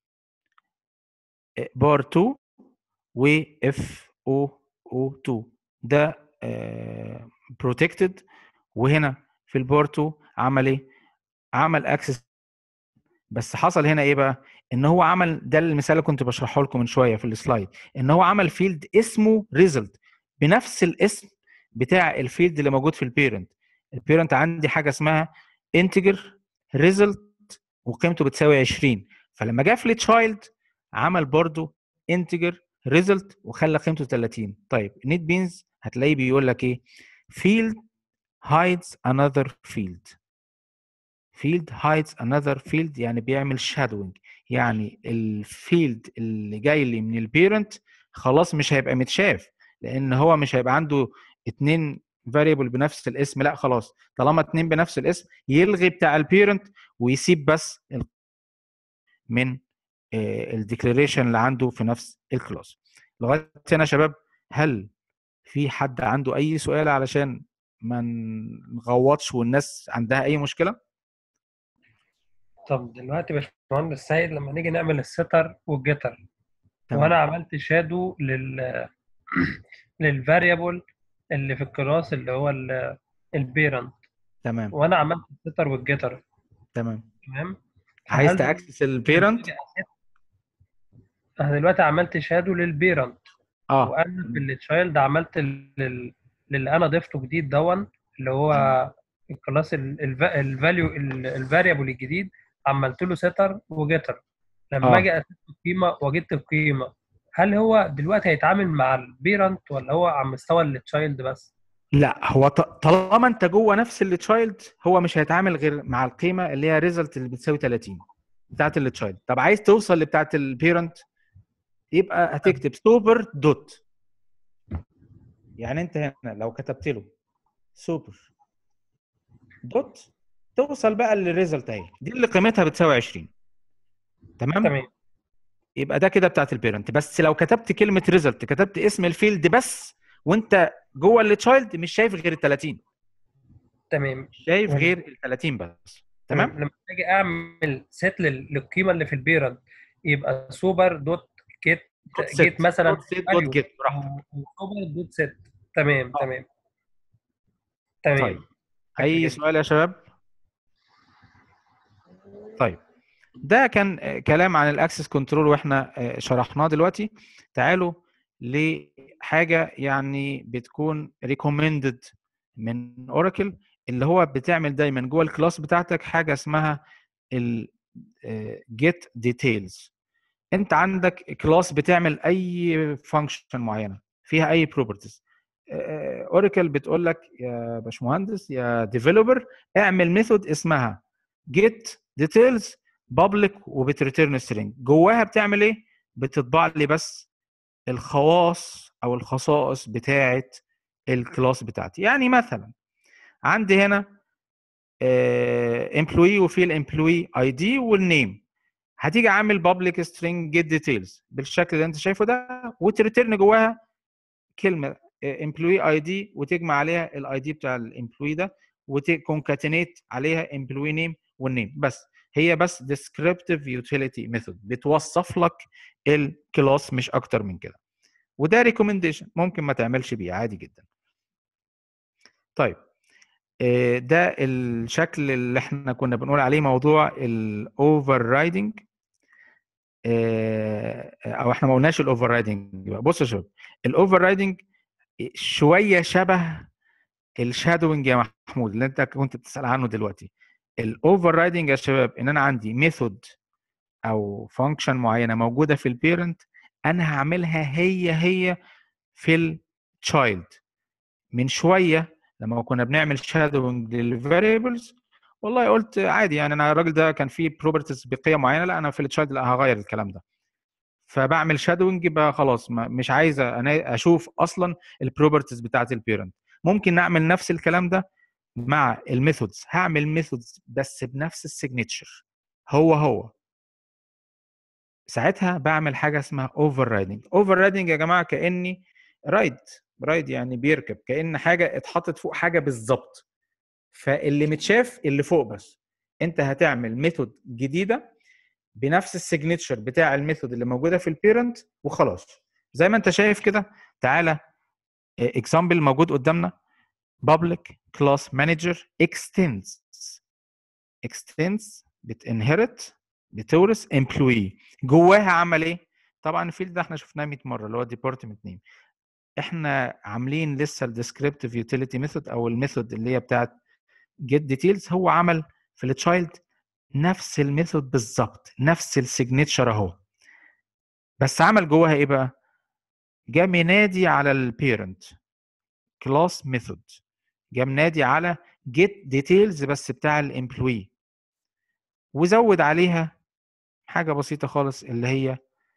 بار 2 و اف او او 2 ده بروتكتد وهنا في البار 2 عمل ايه عمل اكسس بس حصل هنا ايه بقى ان هو عمل ده المثال اللي كنت بشرحه لكم من شويه في السلايد ان هو عمل فيلد اسمه ريزلت بنفس الاسم بتاع الفيلد اللي موجود في البيرنت البيرنت عندي حاجه اسمها انتجر ريزلت وقيمته بتساوي 20 فلما جه في التشايلد عمل برضو انتجر ريزلت وخلى قيمته 30 طيب نيت بينز هتلاقيه بيقول لك ايه field hides another field field hides another field يعني بيعمل shadowing يعني الفيلد اللي جاي لي من البيرنت خلاص مش هيبقى متشاف لان هو مش هيبقى عنده اتنين فاريبل بنفس الاسم لا خلاص طالما اتنين بنفس الاسم يلغي بتاع البيرنت ويسيب بس ال- من الديكلاريشن اللي عنده في نفس الكلاس لغايه هنا يا شباب هل في حد عنده اي سؤال علشان ما نغوطش والناس عندها اي مشكله طب دلوقتي يا باشمهندس سيد لما نيجي نعمل الستر والجيتر تمام. وانا عملت شادو لل للفاريبل اللي في الكلاس اللي هو البيرنت تمام وانا عملت الستر والجيتر تمام تمام عايز هل ده- تاكسس البيرنت انا دلوقتي عملت شادو للبيرنت اه وانا في التشايلد عملت لل... للي انا ضفته جديد دون اللي هو الكلاس الفاليو الفاريبل الجديد عملت له سيتر وجيتر لما آه. اجي اسيت القيمه وجدت القيمه هل هو دلوقتي هيتعامل مع البيرنت ولا هو على مستوى التشايلد بس؟ لا هو ط- طالما انت جوه نفس التشايلد هو مش هيتعامل غير مع القيمه اللي هي ريزلت اللي بتساوي 30 بتاعت التشايلد طب عايز توصل لبتاعت البيرنت يبقى هتكتب سوبر دوت يعني انت هنا لو كتبت له سوبر دوت توصل بقى للريزلت اهي دي اللي قيمتها بتساوي 20 تمام تمام يبقى ده كده بتاعت البيرنت بس لو كتبت كلمه ريزلت كتبت اسم الفيلد بس وانت جوه التشايلد مش شايف غير ال 30 تمام شايف تمام. غير ال 30 بس تمام لما اجي اعمل سيت للقيمه اللي في البيرنت يبقى سوبر دوت جيت دوت set. جيت مثلا دوت set دوت value get براحتك سوبر دوت سيت تمام آه. تمام تمام طيب اي جدا. سؤال يا شباب طيب ده كان آه، كلام عن الاكسس كنترول واحنا آه، شرحناه دلوقتي تعالوا لحاجه يعني بتكون ريكومندد من اوراكل اللي هو بتعمل دايما جوه الكلاس بتاعتك حاجه اسمها ال جيت ديتيلز انت عندك كلاس بتعمل اي فانكشن معينه فيها اي بروبرتيز اوراكل بتقول لك يا باشمهندس يا ديفلوبر اعمل ميثود اسمها جيت ديتيلز بابليك وبتريتيرن سترينج جواها بتعمل ايه بتطبع لي بس الخواص او الخصائص بتاعه الكلاس بتاعتي يعني مثلا عندي هنا امبلوي وفي الامبلوي اي دي والنيم هتيجي عامل بابليك سترينج جيت ديتيلز بالشكل اللي انت شايفه ده وتريتيرن جواها كلمه امبلوي اي دي وتجمع عليها الاي دي بتاع الامبلوي ده وتكونكاتينيت عليها امبلوي نيم والنيم بس هي بس descriptive utility method بتوصف لك الكلاس مش اكتر من كده وده ريكومنديشن ممكن ما تعملش بيه عادي جدا طيب آه، ده الشكل اللي احنا كنا بنقول عليه موضوع الاوفر رايدنج او احنا ما قلناش الاوفر رايدنج بص يا شباب الاوفر رايدنج شويه شبه الشادوينج يا محمود اللي انت كنت بتسال عنه دلوقتي الاوفر رايدنج يا شباب ان انا عندي ميثود او فانكشن معينه موجوده في البيرنت انا هعملها هي هي في التشايلد من شويه لما كنا بنعمل شادوينج للفاريبلز والله قلت عادي يعني انا الراجل ده كان فيه بروبرتيز بقيم معينه لا انا في التشايلد لا هغير الكلام ده فبعمل شادوينج يبقى خلاص ما مش عايز انا اشوف اصلا البروبرتيز بتاعت البيرنت ممكن نعمل نفس الكلام ده مع الميثودز هعمل ميثودز بس بنفس السيجنتشر هو هو ساعتها بعمل حاجه اسمها اوفر رايدنج اوفر رايدنج يا جماعه كاني رايد رايد يعني بيركب كان حاجه اتحطت فوق حاجه بالظبط فاللي متشاف اللي فوق بس انت هتعمل ميثود جديده بنفس السيجنتشر بتاع الميثود اللي موجوده في البيرنت وخلاص زي ما انت شايف كده تعالى اكزامبل موجود قدامنا public class manager extends extends بتinherit بتورث employee جواها عمل ايه؟ طبعا الفيلد ده احنا شفناه 100 مره اللي هو department name احنا عاملين لسه الديسكريبتيف يوتيليتي ميثود او الميثود اللي هي بتاعت get details هو عمل في التشايلد نفس الميثود بالظبط نفس السيجنتشر اهو بس عمل جواها ايه بقى؟ جه منادي على البيرنت كلاس ميثود جه منادي على جيت ديتيلز بس بتاع الامبلوي وزود عليها حاجه بسيطه خالص اللي هي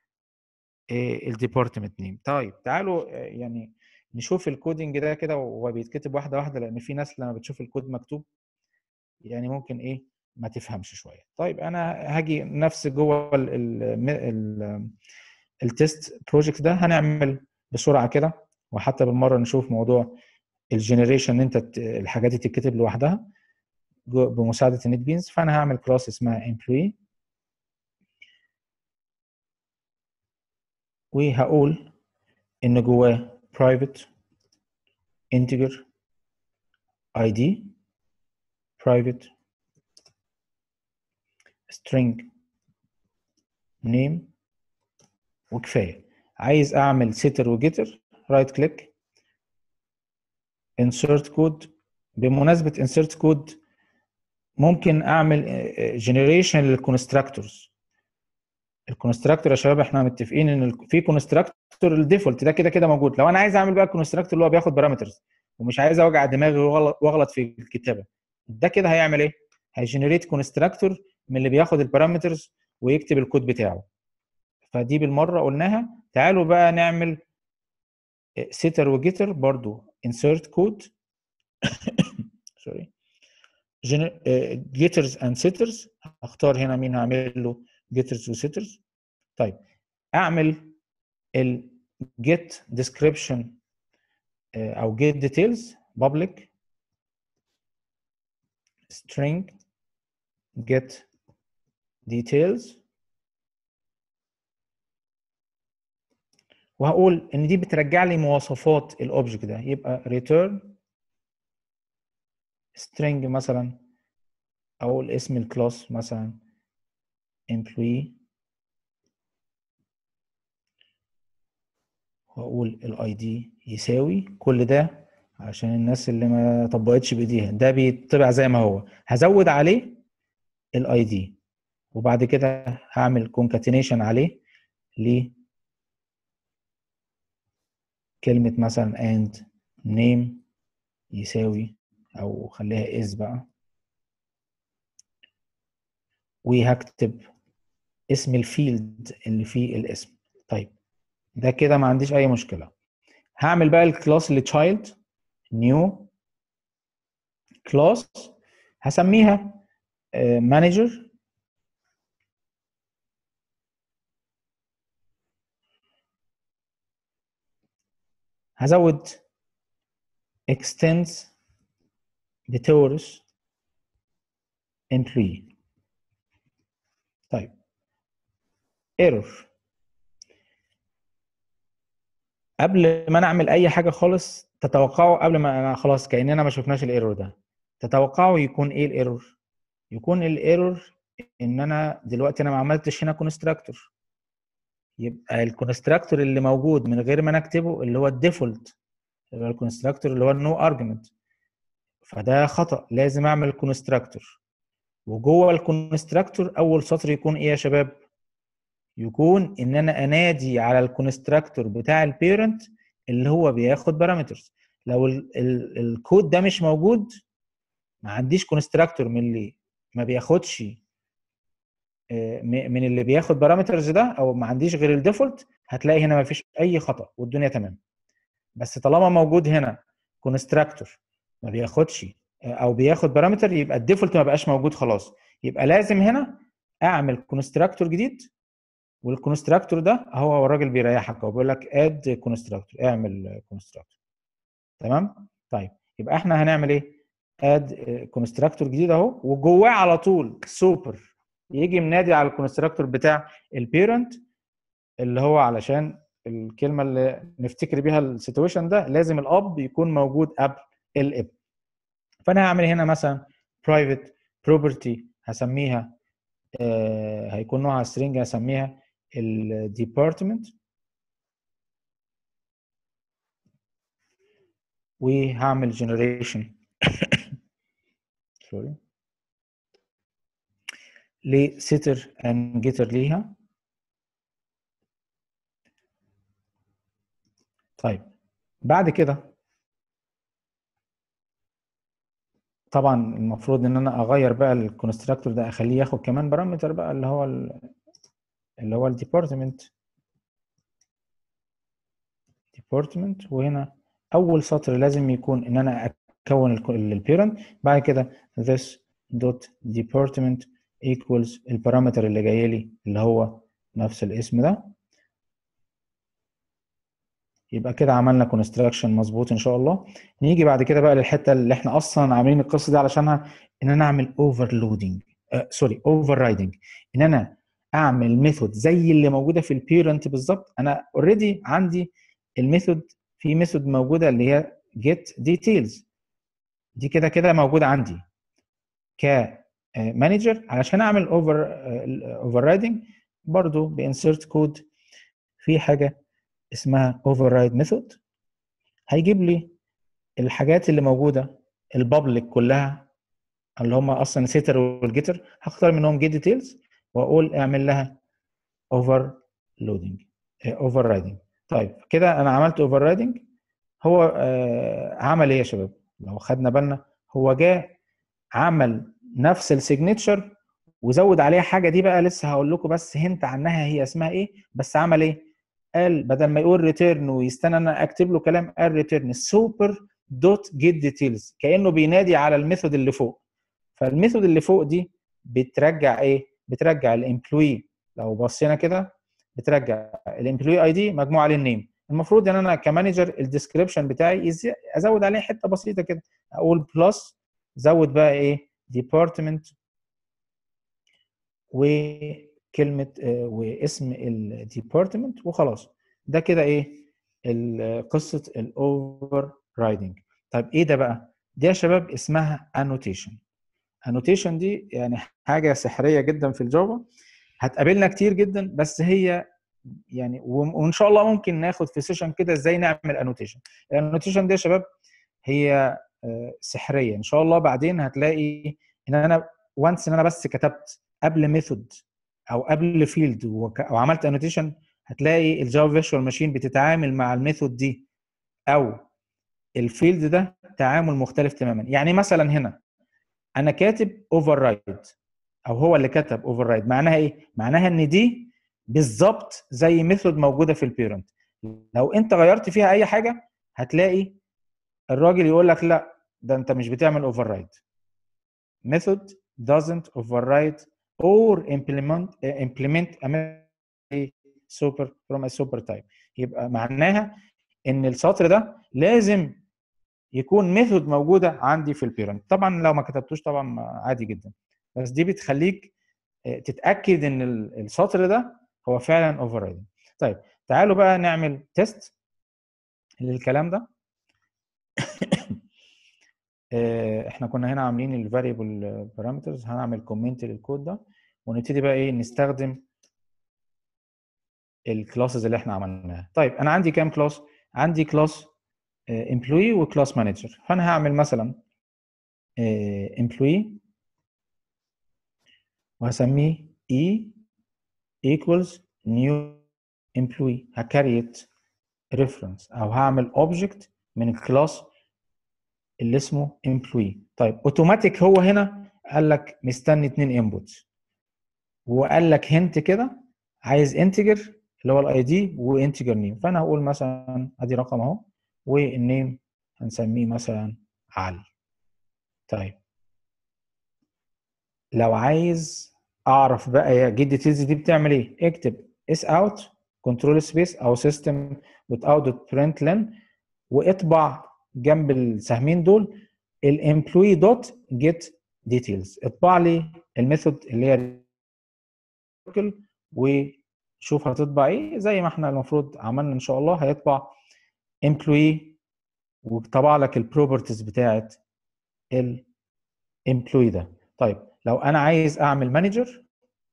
الديبارتمنت نيم طيب تعالوا آه، يعني نشوف الكودينج ده كده وهو بيتكتب واحده واحده لان في ناس لما بتشوف الكود مكتوب يعني ممكن ايه ما تفهمش شويه طيب انا هاجي نفس جوه ال ال ال التست بروجكت ده هنعمل بسرعه كده وحتى بالمره نشوف موضوع الجنريشن ان انت ت- الحاجات دي تتكتب لوحدها جو- بمساعده النت بينز فانا هعمل كلاس اسمها employee وهقول ان جواه private integer id private string name وكفايه عايز اعمل setter وجيتر رايت كليك insert code بمناسبه insert code ممكن اعمل generation للكونستراكتورز الكونستراكتور يا شباب احنا متفقين ان ال- في كونستراكتور الديفولت ده كده كده موجود لو انا عايز اعمل بقى الكونستراكتور اللي هو بياخد بارامترز ومش عايز اوجع دماغي واغلط واغلط في الكتابه ده كده هيعمل ايه هيجنريت كونستراكتور من اللي بياخد البارامترز ويكتب الكود بتاعه فدي بالمره قلناها تعالوا بقى نعمل سيتر وجيتر برضو insert code سوري جيترز اند سيترز اختار هنا مين هعمل له جيترز وسيترز طيب اعمل ال get description آه، او get details public string get details وهقول ان دي بترجع لي مواصفات الاوبجكت ده يبقى return string مثلا اقول اسم الكلاس مثلا employee واقول الاي دي يساوي كل ده عشان الناس اللي ما طبقتش بايديها ده بيطبع زي ما هو هزود عليه الاي دي وبعد كده هعمل concatenation عليه ل كلمة مثلا and name يساوي أو خليها is بقى وهكتب اسم الفيلد اللي فيه الاسم طيب ده كده ما عنديش أي مشكلة هعمل بقى الكلاس اللي child new class هسميها آه، manager هزود extends بتورث employee طيب error قبل ما نعمل اي حاجه خالص تتوقعوا قبل ما أنا خلاص كاننا ما شفناش الايرور ده تتوقعوا يكون ايه الايرور يكون الايرور ان انا دلوقتي انا ما عملتش هنا كونستراكتور يبقى الكونستراكتور اللي موجود من غير ما انا اكتبه اللي هو الديفولت اللي هو الكونستراكتور اللي هو النو ارجمنت فده خطا لازم اعمل كونستراكتور وجوه الكونستراكتور اول سطر يكون ايه يا شباب يكون ان انا انادي على الكونستراكتور بتاع البيرنت اللي هو بياخد بارامترز لو ال ال الكود ده مش موجود ما عنديش كونستراكتور من اللي ما بياخدش آه، م- من اللي بياخد بارامترز ده او ما عنديش غير الديفولت هتلاقي هنا ما فيش اي خطا والدنيا تمام بس طالما موجود هنا كونستراكتور ما بياخدش آه، او بياخد بارامتر يبقى الديفولت ما بقاش موجود خلاص يبقى لازم هنا اعمل كونستراكتور جديد والكونستراكتور ده هو الراجل بيريحك هو بيقول لك اد كونستراكتور اعمل كونستراكتور تمام طيب يبقى احنا هنعمل ايه اد كونستراكتور جديد اهو وجواه على طول سوبر يجي منادي على الكونستراكتور بتاع البيرنت اللي هو علشان الكلمه اللي نفتكر بيها السيتويشن ده لازم الاب يكون موجود قبل الاب فانا هعمل هنا مثلا private property هسميها آه هيكون نوعها string هسميها الديبارتمنت وهعمل generation سوري لسيتر and getter ليها طيب بعد كده طبعا المفروض ان انا اغير بقى الكونستراكتور ده اخليه ياخد كمان بارامتر بقى اللي هو ال- اللي هو الديبارتمنت ديبارتمنت وهنا اول سطر لازم يكون ان انا اكون البيرنت بعد كده this dot department equals البارامتر اللي جاي لي اللي هو نفس الاسم ده يبقى كده عملنا كونستراكشن مظبوط ان شاء الله نيجي بعد كده بقى للحته اللي احنا اصلا عاملين القصه دي علشانها ان انا اعمل اوفرلودنج سوري اوفر رايدنج ان انا اعمل ميثود زي اللي موجوده في البيرنت بالظبط انا اوريدي عندي الميثود في ميثود موجوده اللي هي get details دي كده كده موجوده عندي ك مانجر علشان اعمل اوفر اوفر رايدنج برضه بانسرت كود في حاجه اسمها اوفر رايد ميثود هيجيب لي الحاجات اللي موجوده البابليك كلها اللي هم اصلا السيتر والجيتر هختار منهم جيت ديتيلز واقول اعمل لها اوفر لودنج اوفر رايدنج طيب كده انا عملت اوفر رايدنج هو آه عمل ايه يا شباب لو خدنا بالنا هو جاء عمل نفس السيجنتشر وزود عليها حاجه دي بقى لسه هقول لكم بس هنت عنها هي اسمها ايه بس عمل ايه قال بدل ما يقول ريتيرن ويستنى انا اكتب له كلام قال ريتيرن سوبر دوت جيت ديتيلز كانه بينادي على الميثود اللي فوق فالميثود اللي فوق دي بترجع ايه بترجع الامبلوي لو بصينا كده بترجع الامبلوي اي دي مجموع عليه النيم المفروض ان انا كمانجر الديسكريبشن بتاعي ازود عليه حته بسيطه كده اقول بلس زود بقى ايه ديبارتمنت وكلمه آه واسم الديبارتمنت وخلاص ده كده ايه قصه الاوفر رايدنج طيب ايه ده بقى دي يا شباب اسمها انوتيشن انوتيشن دي يعني حاجه سحريه جدا في الجافا هتقابلنا كتير جدا بس هي يعني وان شاء الله ممكن ناخد في سيشن كده ازاي نعمل انوتيشن الانوتيشن دي يا شباب هي سحريه ان شاء الله بعدين هتلاقي ان انا وانس ان انا بس كتبت قبل ميثود او قبل فيلد وعملت انوتيشن هتلاقي الجافا فيرتشوال ماشين بتتعامل مع الميثود دي او الفيلد ده تعامل مختلف تماما يعني مثلا هنا انا كاتب اوفر رايد او هو اللي كتب اوفر رايد معناها ايه معناها ان دي بالظبط زي ميثود موجوده في البيرنت لو انت غيرت فيها اي حاجه هتلاقي الراجل يقول لك لا ده انت مش بتعمل اوفر رايد method doesn't override or implement implement a super from a super type يبقى معناها ان السطر ده لازم يكون ميثود موجوده عندي في البيرنت طبعا لو ما كتبتوش طبعا عادي جدا بس دي بتخليك تتاكد ان السطر ده هو فعلا اوفر رايدنج طيب تعالوا بقى نعمل تيست للكلام ده احنا كنا هنا عاملين الفاريبل بارامترز هنعمل كومنت للكود ده ونبتدي بقى ايه نستخدم الكلاسز اللي احنا عملناها طيب انا عندي كام كلاس عندي كلاس امبلوي وكلاس مانجر فانا هعمل مثلا امبلوي وهسميه e equals new employee هكريت reference او هعمل object من الكلاس اللي اسمه employee طيب اوتوماتيك هو هنا قال لك مستني اتنين انبوتس وقال لك هنت كده عايز انتجر اللي هو الاي دي وانتجر نيم فانا هقول مثلا ادي رقم اهو والنيم هنسميه مثلا علي طيب لو عايز اعرف بقى يا جيت ديتيلز دي بتعمل ايه اكتب اس اوت كنترول سبيس او سيستم دوت اوت دوت برنت لين واطبع جنب السهمين دول الامبلوي دوت جيت ديتيلز اطبع لي الميثود اللي هي وشوف هتطبع ايه زي ما احنا المفروض عملنا ان شاء الله هيطبع امبلوي وطبع لك البروبرتيز بتاعت الامبلوي ده طيب لو انا عايز اعمل مانجر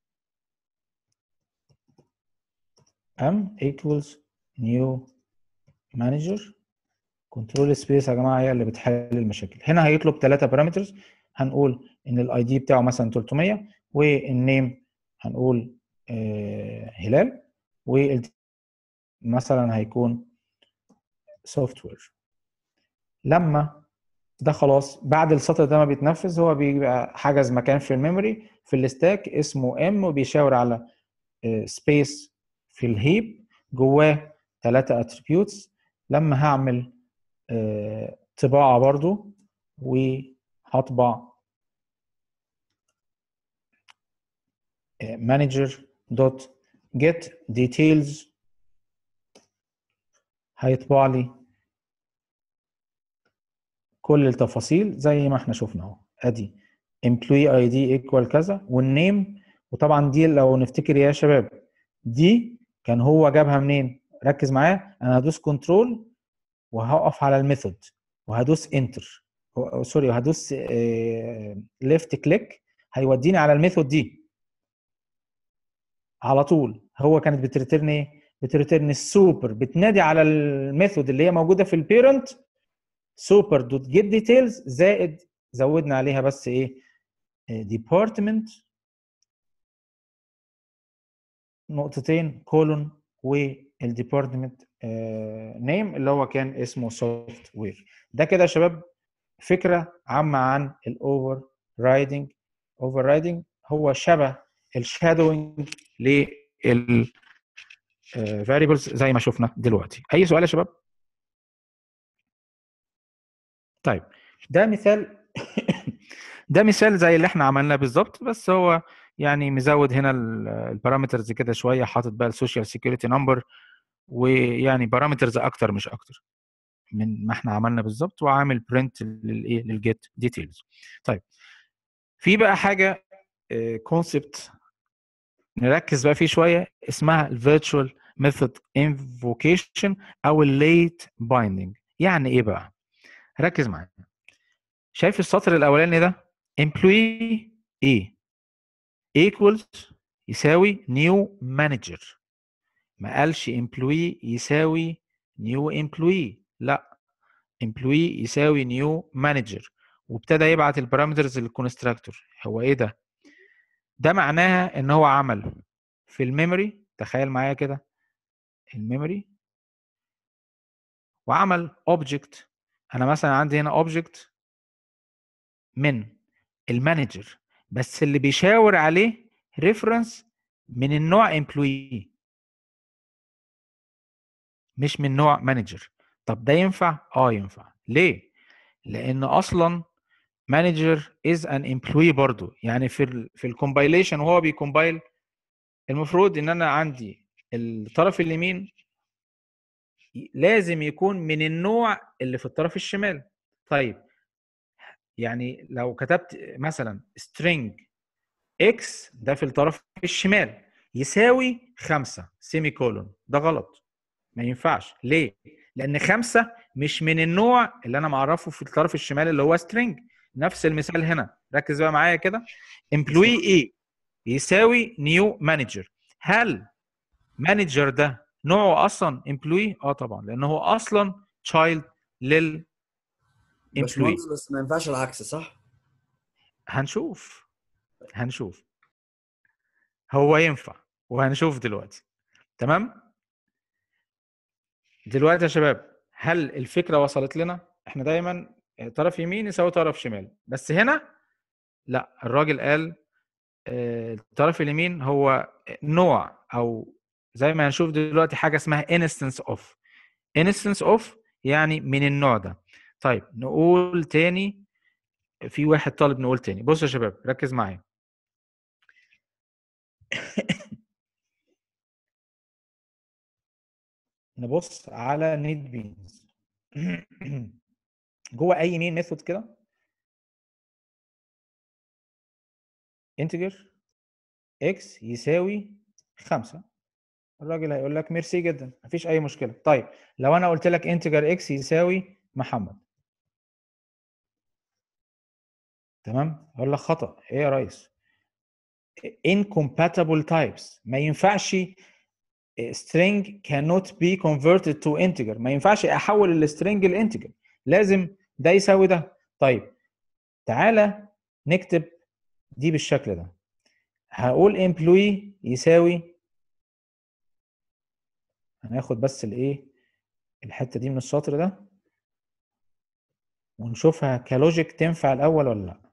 ام equals new manager كنترول سبيس يا جماعه هي اللي بتحل المشاكل هنا هيطلب ثلاثه بارامترز هنقول ان الاي دي بتاعه مثلا 300 والنيم هنقول آه هلال مثلا هيكون سوفت وير لما ده خلاص بعد السطر ده ما بيتنفذ هو بيبقى حجز مكان في الميموري في الستاك اسمه ام وبيشاور على سبيس في الهيب جواه ثلاثة اتريبيوتس لما هعمل طباعة برضو وهطبع manager dot get details هيطبع لي كل التفاصيل زي ما احنا شفنا اهو ادي employee id equal كذا والنيم وطبعا دي لو نفتكر يا شباب دي كان هو جابها منين ركز معايا انا هدوس كنترول وهقف على الميثود وهدوس انتر سوري وهدوس ليفت كليك هيوديني على الميثود دي على طول هو كانت بتريترن ايه بتريترن السوبر بتنادي على الميثود اللي هي موجوده في البيرنت سوبر دوت جيت ديتيلز زائد زودنا عليها بس ايه ديبارتمنت نقطتين كولون والديبارتمنت نيم اللي هو كان اسمه سوفت وير ده كده يا شباب فكره عامه عن الاوفر رايدنج اوفر رايدنج هو شبه الشادوينج لل variables زي ما شفنا دلوقتي اي سؤال يا شباب طيب ده مثال ده مثال زي اللي احنا عملناه بالظبط بس هو يعني مزود هنا البارامترز كده شويه حاطط بقى السوشيال سيكيورتي نمبر ويعني بارامترز اكتر مش اكتر من ما احنا عملنا بالظبط وعامل برنت للايه للجيت ديتيلز طيب في بقى حاجه كونسبت نركز بقى فيه شويه اسمها الفيرتشوال ميثود انفوكيشن او الليت بايندنج يعني ايه بقى ركز معايا شايف السطر الاولاني ده employee ايه equals يساوي new manager ما قالش employee يساوي new employee لا employee يساوي new manager وابتدى يبعت البارامترز للكونستراكتور هو ايه ده ده معناها ان هو عمل في الميموري تخيل معايا كده الميموري وعمل اوبجكت انا مثلا عندي هنا اوبجكت من المانجر بس اللي بيشاور عليه ريفرنس من النوع امبلوي مش من نوع مانجر طب ده ينفع اه ينفع ليه لان اصلا مانجر از ان امبلوي برضو يعني في ال في الكومبايليشن وهو بيكومبايل المفروض ان انا عندي الطرف اليمين لازم يكون من النوع اللي في الطرف الشمال طيب يعني لو كتبت مثلا string x ده في الطرف الشمال يساوي خمسة سيمي كولون ده غلط ما ينفعش ليه؟ لأن خمسة مش من النوع اللي أنا معرفه في الطرف الشمال اللي هو string نفس المثال هنا ركز بقى معايا كده employee A يساوي new manager هل مانجر ده نوعه اصلا امبلوي اه طبعا لان هو اصلا تشايلد لل امبلوي باشمهندس بس ما ينفعش العكس صح؟ هنشوف هنشوف هو ينفع وهنشوف دلوقتي تمام دلوقتي يا شباب هل الفكره وصلت لنا احنا دايما طرف يمين يساوي طرف شمال بس هنا لا الراجل قال آه، الطرف اليمين هو نوع او زي ما هنشوف دلوقتي حاجه اسمها instance of instance of يعني من النوع ده طيب نقول تاني في واحد طالب نقول تاني بصوا يا شباب ركز معايا نبص على نيت بينز جوه اي مين ميثود كده انتجر اكس يساوي خمسة الراجل هيقول لك ميرسي جدا مفيش اي مشكله طيب لو انا قلت لك انتجر اكس يساوي محمد تمام اقول لك خطا ايه يا ريس incompatible types ما ينفعش string cannot be converted to integer ما ينفعش احول السترنج لانتجر لازم ده يساوي ده طيب تعالى نكتب دي بالشكل ده هقول employee يساوي هناخد بس الايه الحته دي من السطر ده ونشوفها كلوجيك تنفع الاول ولا لا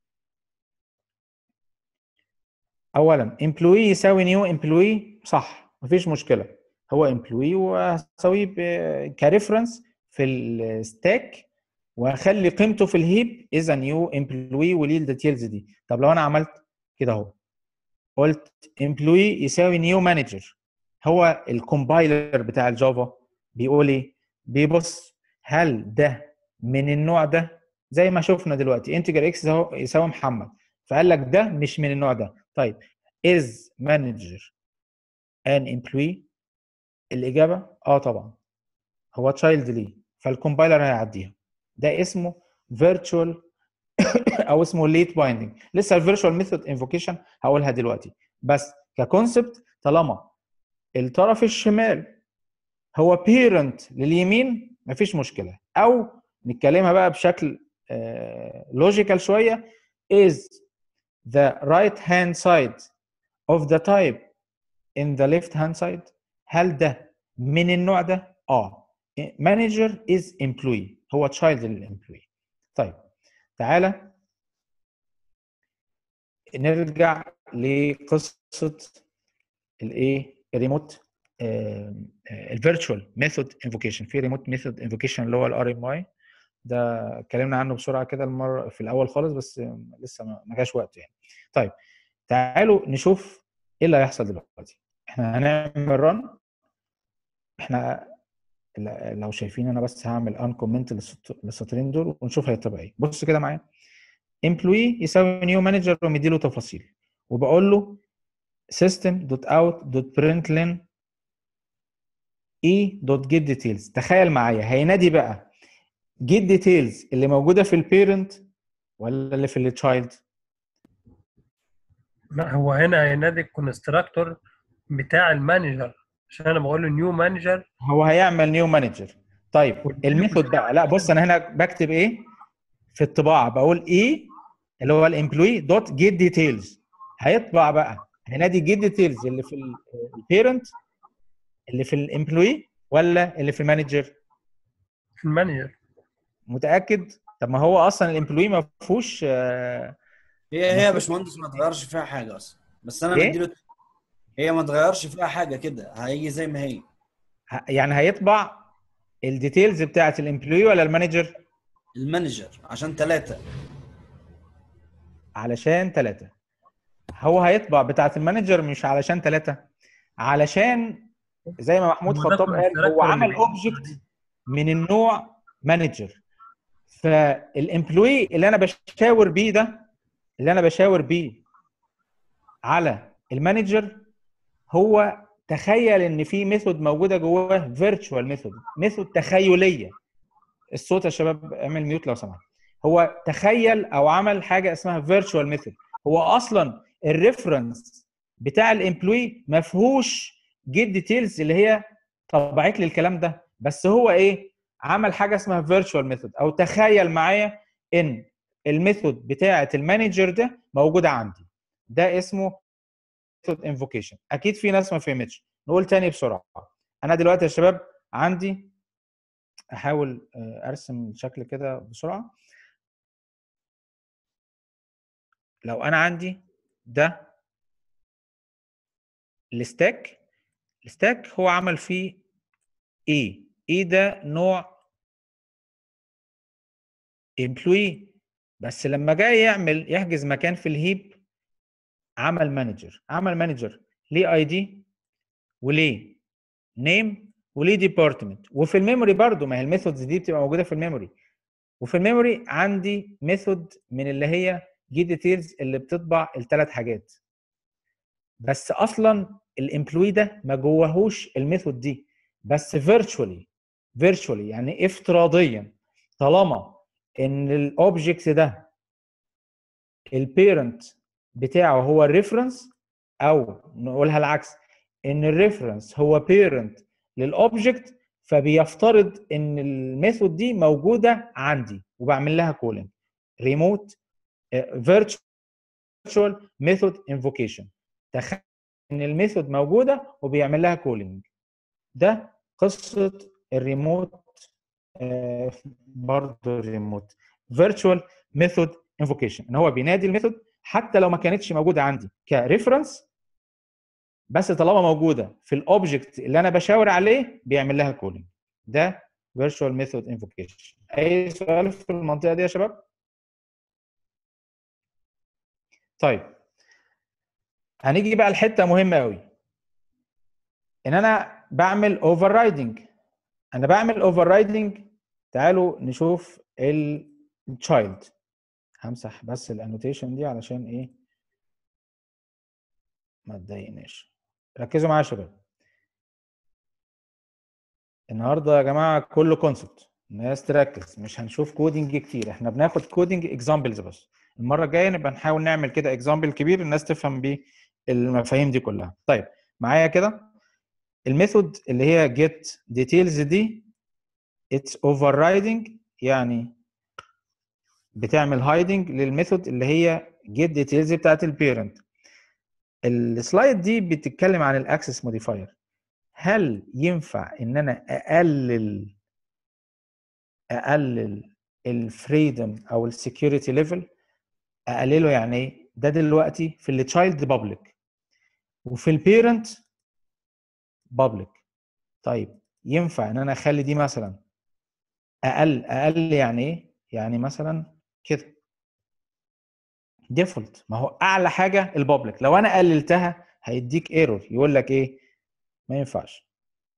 اولا employee يساوي new employee صح مفيش مشكله هو employee وهساويه كريفرنس في الستاك وهخلي قيمته في الهيب اذا نيو امبلوي وليه الديتيلز دي طب لو انا عملت كده اهو قلت employee يساوي نيو مانجر هو الكومبايلر بتاع الجافا بيقول ايه بيبص هل ده من النوع ده زي ما شفنا دلوقتي انتجر اكس يساوي محمد فقال لك ده مش من النوع ده طيب is manager an employee الاجابه اه طبعا هو تشايلد ليه فالكومبايلر هيعديها ده اسمه virtual او اسمه ليت بايندنج لسه الفيرتشوال ميثود انفوكيشن هقولها دلوقتي بس ككونسبت طالما الطرف الشمال هو بيرنت لليمين مفيش مشكله او نتكلمها بقى بشكل لوجيكال شويه is the right hand side of the type in the left hand side هل ده من النوع ده اه manager is employee هو child للemployee طيب تعالى نرجع لقصه الايه الريموت الفيرتشوال ميثود انفوكيشن في ريموت ميثود انفوكيشن اللي هو الار ام اي ده اتكلمنا عنه بسرعه كده المره في الاول خالص بس لسه ما ما جاش وقت يعني طيب تعالوا نشوف ايه اللي هيحصل دلوقتي احنا هنعمل رن احنا ل- لو شايفين انا بس هعمل ان كومنت للسطرين دول ونشوف هيطبع ايه بص كده معايا امبلوي يساوي نيو مانجر ومديله تفاصيل وبقول له system.out.println e دوت جيت ديتيلز تخيل معايا هينادي بقى جيت ديتيلز اللي موجوده في البيرنت ولا اللي في التشايلد لا هو هنا هينادي الكونستراكتور بتاع المانجر عشان انا بقول له نيو مانجر هو هيعمل نيو مانجر طيب الميثود بقى لا بص انا هنا بكتب ايه في الطباعه بقول ايه اللي هو الامبلوي دوت جيت ديتيلز هيطبع بقى هينادي جيت ديتيلز اللي في البيرنت اللي في الامبلوي ولا اللي في المانجر في المانجر متاكد طب ما هو اصلا الامبلوي ما فيهوش آه، هي هي يا باشمهندس ما اتغيرش فيها حاجه اصلا بس انا إيه؟ مديله هي ما اتغيرش فيها حاجه كده هيجي زي ما هي ه- يعني هيطبع الديتيلز بتاعت الامبلوي ولا المانجر المانجر عشان ثلاثه علشان ثلاثة هو هيطبع بتاعت المانجر مش علشان ثلاثة علشان زي ما محمود هو ده خطاب قال هو contractor عمل اللي- اوبجكت من النوع مانجر فالامبلوي اللي انا بشاور بيه ده اللي انا بشاور بيه على المانجر هو تخيل ان في ميثود موجوده جواه فيرتشوال ميثود ميثود تخيليه الصوت يا شباب اعمل ميوت لو سمحت هو تخيل او عمل حاجه اسمها فيرتشوال ميثود هو اصلا الريفرنس بتاع الامبلوي ما فيهوش جيت ديتيلز اللي هي طبعت لي الكلام ده بس هو ايه عمل حاجه اسمها فيرتشوال ميثود او تخيل معايا ان الميثود بتاعه المانجر ده موجوده عندي ده اسمه ميثود انفوكيشن اكيد في ناس ما فهمتش نقول تاني بسرعه انا دلوقتي يا شباب عندي احاول آه، ارسم شكل كده بسرعه لو انا عندي ده الستاك الستاك هو عمل فيه ايه ايه ده نوع امبلوي بس لما جاي يعمل يحجز مكان في الهيب عمل مانجر عمل مانجر ليه اي دي وليه نيم وليه ديبارتمنت وفي الميموري برضو ما هي الميثودز دي بتبقى موجوده في الميموري وفي الميموري عندي ميثود من اللي هي جي ديتيلز اللي بتطبع الثلاث حاجات بس اصلا الامبلوي ده ما جواهوش الميثود دي بس فيرتشوالي فيرتشوالي يعني افتراضيا طالما ان الاوبجكت ده البيرنت بتاعه هو الريفرنس او نقولها العكس ان الريفرنس هو بيرنت للاوبجكت فبيفترض ان الميثود دي موجوده عندي وبعمل لها كولينج ريموت فيرتشوال ميثود انفوكيشن تخيل ان الميثود موجوده وبيعمل لها كولينج ده قصه الريموت آه، برضه ريموت فيرتشوال ميثود انفوكيشن ان هو بينادي الميثود حتى لو ما كانتش موجوده عندي كريفرنس بس طالما موجوده في الاوبجكت اللي انا بشاور عليه بيعمل لها كولينج ده فيرتشوال ميثود انفوكيشن اي سؤال في المنطقه دي يا شباب طيب هنيجي بقى لحته مهمه قوي ان انا بعمل اوفر رايدنج انا بعمل اوفر رايدنج تعالوا نشوف التشايلد همسح بس الانوتيشن دي علشان ايه ما تضايقناش ركزوا معايا يا شباب النهارده يا جماعه كله كونسبت الناس تركز مش هنشوف كودينج كتير احنا بناخد كودينج اكزامبلز بس المره الجايه نبقى نحاول نعمل كده اكزامبل كبير الناس تفهم بيه المفاهيم دي كلها طيب معايا كده الميثود اللي هي get details دي it's overriding يعني بتعمل hiding للميثود اللي هي get details بتاعت البيرنت السلايد دي بتتكلم عن الاكسس موديفاير هل ينفع ان انا اقلل اقلل الفريدم او السكيورتي ليفل اقلله يعني ايه ده دلوقتي في التشايلد بابليك وفي البيرنت بابليك طيب ينفع ان انا اخلي دي مثلا اقل اقل يعني ايه يعني مثلا كده ديفولت ما هو اعلى حاجه البابليك لو انا قللتها هيديك ايرور يقول لك ايه ما ينفعش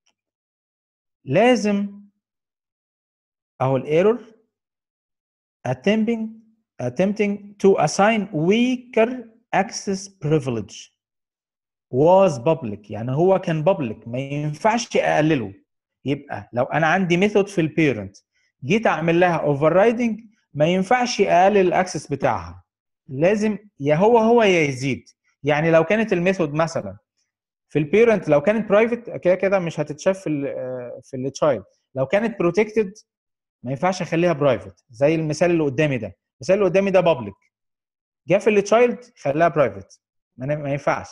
لازم اهو الايرور attempting attempting to assign weaker access privilege was public يعني هو كان public ما ينفعش اقلله يبقى لو انا عندي ميثود في البيرنت جيت اعمل لها overriding ما ينفعش اقلل الاكسس بتاعها لازم يا هو هو يا يزيد يعني لو كانت الميثود مثلا في البيرنت لو كانت برايفت كده كده مش هتتشاف في ال في التشايلد لو كانت بروتكتد ما ينفعش اخليها برايفت زي المثال اللي قدامي ده المثال اللي قدامي ده بابليك جه في التشايلد خلاها برايفت ما ينفعش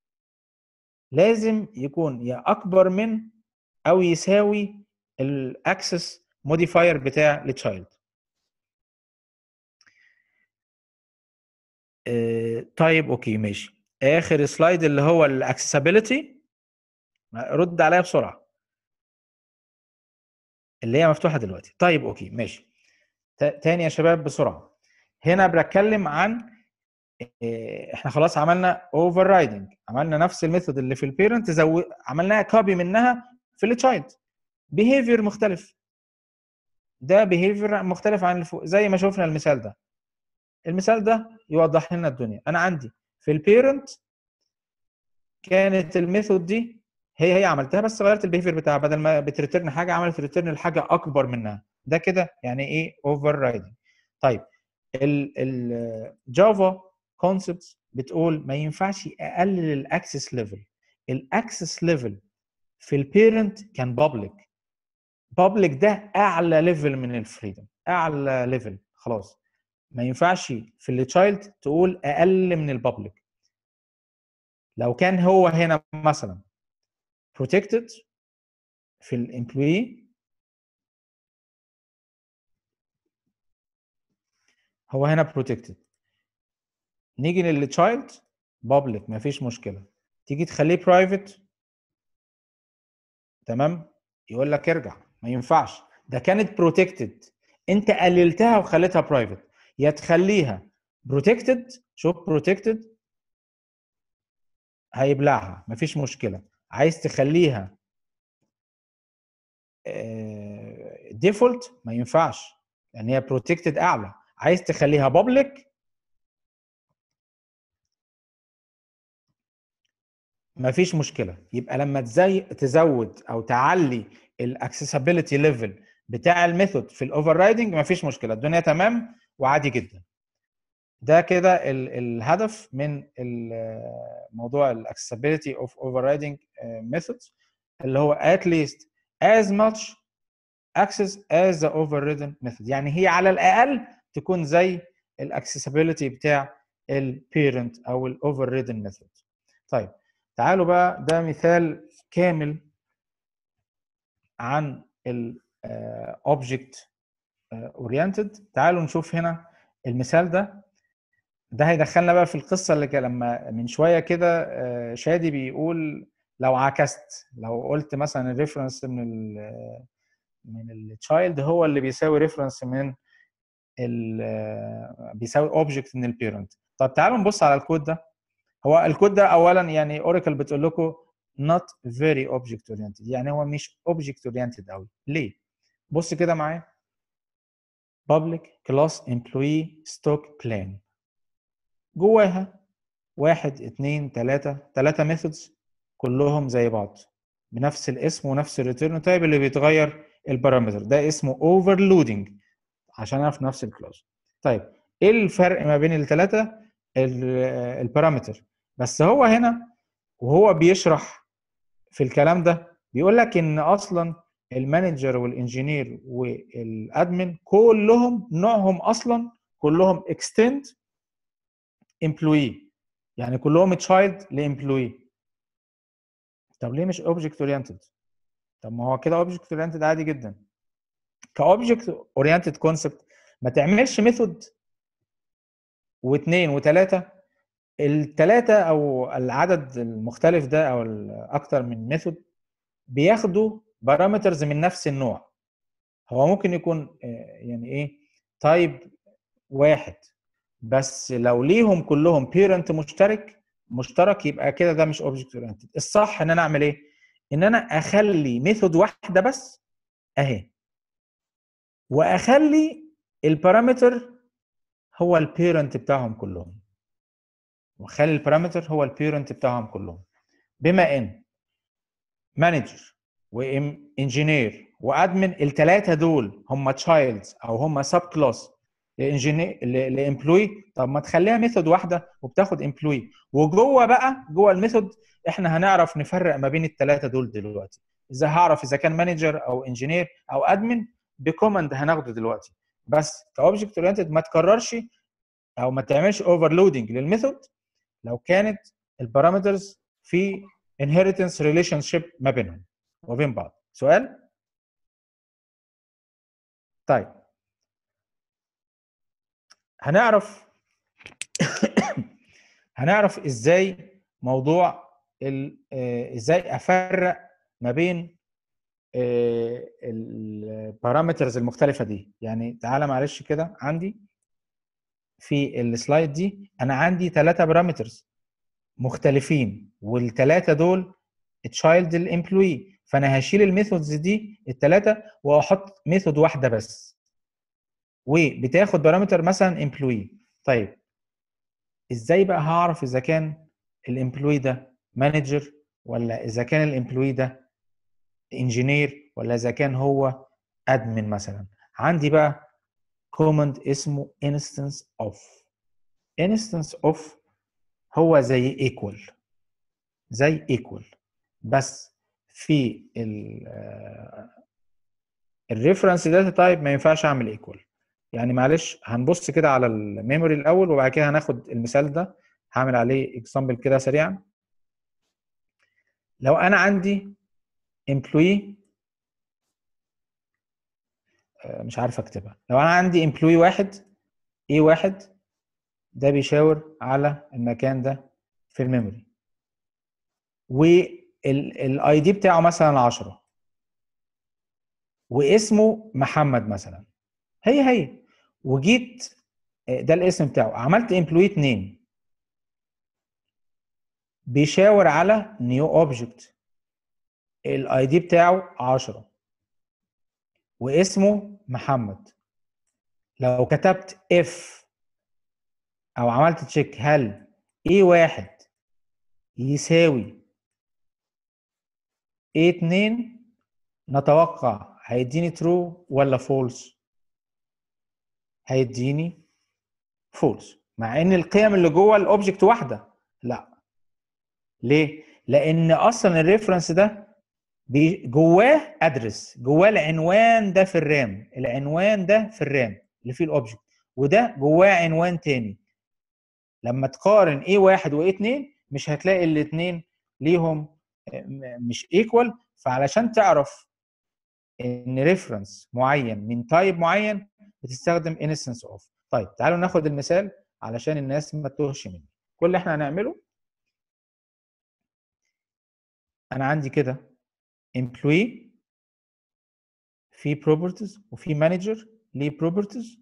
لازم يكون يا اكبر من او يساوي الاكسس موديفاير بتاع التشايلد طيب اوكي ماشي اخر سلايد اللي هو الاكسسبيلتي رد عليا بسرعه اللي هي مفتوحه دلوقتي طيب اوكي ماشي تاني يا شباب بسرعه هنا بتكلم عن احنا خلاص عملنا اوفر رايدنج عملنا نفس الميثود اللي في البيرنت زو... عملناها كوبي منها في التشايلد بيهيفير مختلف ده بيهيفير مختلف عن الفوق زي ما شفنا المثال ده المثال ده يوضح لنا الدنيا انا عندي في البيرنت كانت الميثود دي هي هي عملتها بس غيرت البيهيفير بتاعها بدل ما بتريترن حاجه عملت ريترن لحاجه اكبر منها ده كده يعني ايه اوفر رايدنج طيب الجافا كونسبتس بتقول ما ينفعش اقلل الاكسس ليفل الاكسس ليفل في البيرنت كان بابليك بابليك ده اعلى ليفل من الفريدم اعلى ليفل خلاص ما ينفعش في التشايلد تقول اقل من البابليك لو كان هو هنا مثلا protected في الامبلوي هو هنا protected نيجي للتشايلد بابليك مفيش مشكله تيجي تخليه برايفت تمام يقول لك ارجع ما ينفعش ده كانت بروتكتد انت قللتها وخليتها برايفت يا تخليها بروتكتد شوف بروتكتد هيبلعها مفيش مشكله عايز تخليها ديفولت ما ينفعش لان هي بروتكتد اعلى عايز تخليها بابليك مفيش مشكله يبقى لما تزي تزود او تعلي الاكسسبيلتي ليفل بتاع الميثود في الاوفر رايدنج مفيش مشكله الدنيا تمام وعادي جدا ده كده ال الهدف من موضوع الاكسسبيلتي اوف اوفر رايدنج ميثودز اللي هو at least as much access as the overridden method يعني هي على الاقل تكون زي الاكسسبيلتي بتاع البيرنت او الاوفر ريدن ميثود طيب تعالوا بقى ده مثال كامل عن الاوبجكت اورينتد تعالوا نشوف هنا المثال ده ده هيدخلنا بقى في القصه اللي لما من شويه كده شادي بيقول لو عكست لو قلت مثلا الريفرنس من ال من التشايلد هو اللي بيساوي ريفرنس من ال بيساوي اوبجكت من البيرنت طب تعالوا نبص على الكود ده هو الكود ده اولا يعني اوراكل بتقول لكم not very object oriented يعني هو مش object oriented قوي ليه بص كده معايا public class employee stock plan جواها واحد اتنين تلاتة تلاتة ميثودز كلهم زي بعض بنفس الاسم ونفس الريتيرن تايب اللي بيتغير البارامتر ده اسمه اوفرلودنج عشان انا في نفس الكلاس طيب ايه الفرق ما بين الثلاثه البارامتر بس هو هنا وهو بيشرح في الكلام ده بيقول لك ان اصلا المانجر والانجينير والادمن كلهم نوعهم اصلا كلهم اكستند امبلوي يعني كلهم تشايلد لامبلوي طب ليه مش اوبجكت اورينتد طب ما هو كده اوبجكت اورينتد عادي جدا كاوبجكت اورينتد كونسبت ما تعملش ميثود واثنين وثلاثه الثلاثه او العدد المختلف ده او اكتر من ميثود بياخدوا بارامترز من نفس النوع هو ممكن يكون آه، يعني ايه تايب واحد بس لو ليهم كلهم بيرنت مشترك مشترك يبقى كده ده مش اوبجكت اورينتد الصح ان انا اعمل ايه ان انا اخلي ميثود واحده بس اهي واخلي البارامتر هو البيرنت بتاعهم كلهم واخلي البارامتر هو البيرنت بتاعهم كلهم بما ان مانجر وانجينير وادمن الثلاثه دول هم تشايلدز او هم سب كلاس لانجينير لامبلوي طب ما تخليها ميثود واحده وبتاخد امبلوي وجوه بقى جوه الميثود احنا هنعرف نفرق ما بين الثلاثه دول دلوقتي ازاي هعرف اذا كان مانجر او انجينير او ادمن بكوماند هناخده دلوقتي بس كاوبجكت اورينتد ما تكررش او ما تعملش اوفرلودنج للميثود لو كانت البارامترز في inheritance relationship ما بينهم وبين بعض سؤال طيب هنعرف هنعرف ازاي موضوع ال- آه، ازاي افرق ما بين البارامترز المختلفه دي يعني تعالى معلش كده عندي في السلايد دي انا عندي ثلاثه بارامترز مختلفين والثلاثه دول تشايلد الامبلوي فانا هشيل الميثودز دي الثلاثه واحط ميثود واحده بس وبتاخد بارامتر مثلا امبلوي طيب ازاي بقى هعرف اذا كان الامبلوي ده مانجر ولا اذا كان الامبلوي ده انجينير ولا اذا كان هو ادمن مثلا عندي بقى كوماند اسمه instance of instance of هو زي equal زي equal بس في الريفرنس داتا تايب ما ينفعش اعمل ايكوال يعني معلش هنبص كده على الميموري الاول وبعد كده هناخد المثال ده هعمل عليه اكزامبل كده سريعا لو انا عندي employee آه، مش عارف اكتبها لو انا عندي employee واحد ايه واحد ده بيشاور على المكان ده في الميموري والاي دي بتاعه مثلا 10 واسمه محمد مثلا هي هي وجيت آه، ده الاسم بتاعه عملت امبلوي 2 بيشاور على نيو اوبجكت الاي دي بتاعه 10 واسمه محمد لو كتبت اف او عملت تشيك هل ايه واحد يساوي ايه اتنين نتوقع هيديني ترو ولا فولس هيديني فولس مع ان القيم اللي جوه الاوبجكت واحده لا ليه لان اصلا الريفرنس ده بي- جواه ادرس جواه العنوان ده في الرام العنوان ده في الرام اللي فيه الاوبجكت وده جواه عنوان تاني لما تقارن A1 و A2 مش هتلاقي الاثنين ليهم م- مش ايكوال فعلشان تعرف ان ريفرنس معين من تايب معين بتستخدم انستنس اوف طيب تعالوا ناخد المثال علشان الناس ما تتوهش مني كل اللي احنا هنعمله انا عندي كده employee في properties وفي manager ليه properties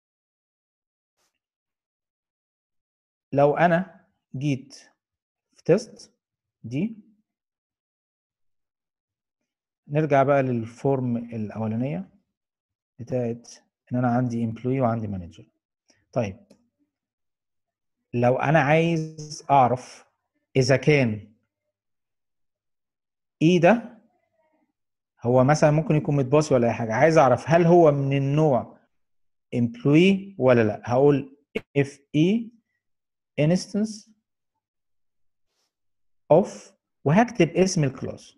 لو انا جيت في تيست دي نرجع بقى للفورم الاولانيه بتاعت ان انا عندي employee وعندي manager طيب لو انا عايز اعرف اذا كان ايه ده هو مثلا ممكن يكون متباصي ولا اي حاجه عايز اعرف هل هو من النوع employee ولا لا هقول if e instance of وهكتب اسم الكلاس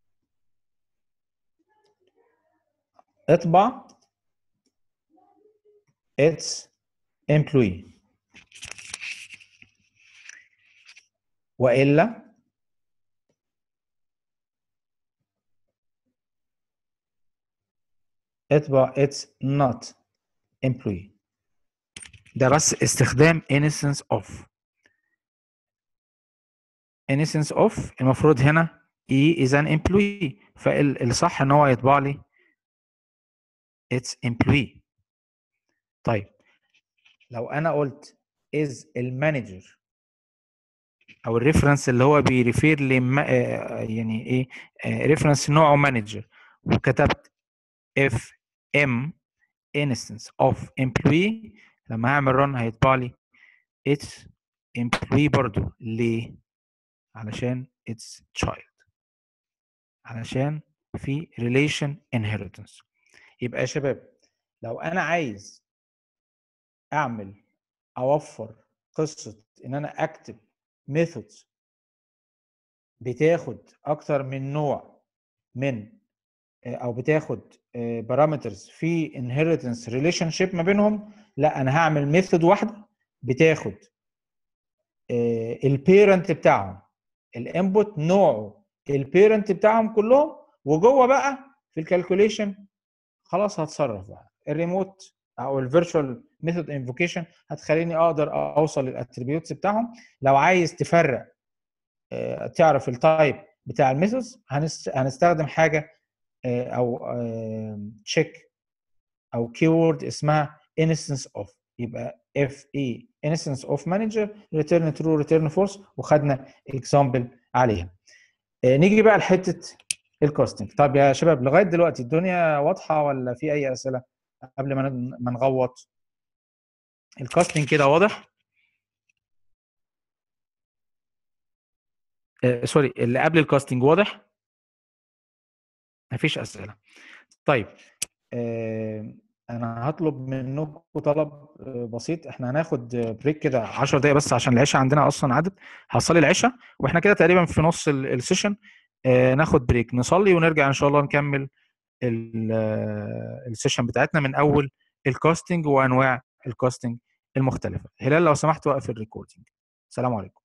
اطبع its employee والا اطبع it's not employee ده بس استخدام innocence of innocence of المفروض هنا E is an employee فالصح ان هو يطبع لي it's employee طيب لو انا قلت is المانجر او الريفرنس اللي هو بيريفير ل يعني ايه ريفرنس نوعه مانجر وكتبت if m instance of employee لما هعمل run هيطبع لي it's employee برضو ليه؟ علشان it's child علشان في relation inheritance يبقى يا شباب لو انا عايز اعمل اوفر قصه ان انا اكتب methods بتاخد اكتر من نوع من او بتاخد بارامترز في inheritance relationship ما بينهم لا انا هعمل ميثود واحده بتاخد البيرنت بتاعهم الانبوت نوعه البيرنت بتاعهم كلهم وجوه بقى في الكالكوليشن خلاص هتصرف بقى الريموت او الفيرتشوال ميثود انفوكيشن هتخليني اقدر اوصل للاتريبيوتس بتاعهم لو عايز تفرق تعرف التايب بتاع الميثودز هنستخدم حاجه او تشيك او كيورد اسمها instance of يبقى اف اي instance of manager return true return false وخدنا اكزامبل عليها نيجي بقى لحته الكاستنج طب يا شباب لغايه دلوقتي الدنيا واضحه ولا في اي اسئله قبل ما ما نغوط الكاستنج كده واضح آه سوري اللي قبل الكاستنج واضح مفيش اسئله طيب آه انا هطلب منكم طلب بسيط احنا هناخد بريك كده 10 دقايق بس عشان العشاء عندنا اصلا عدد هصلي العشاء واحنا كده تقريبا في نص السيشن آه ناخد بريك نصلي ونرجع ان شاء الله نكمل السيشن بتاعتنا من اول الكاستنج وانواع الكاستنج المختلفه هلال لو سمحت وقف الريكوردينج السلام عليكم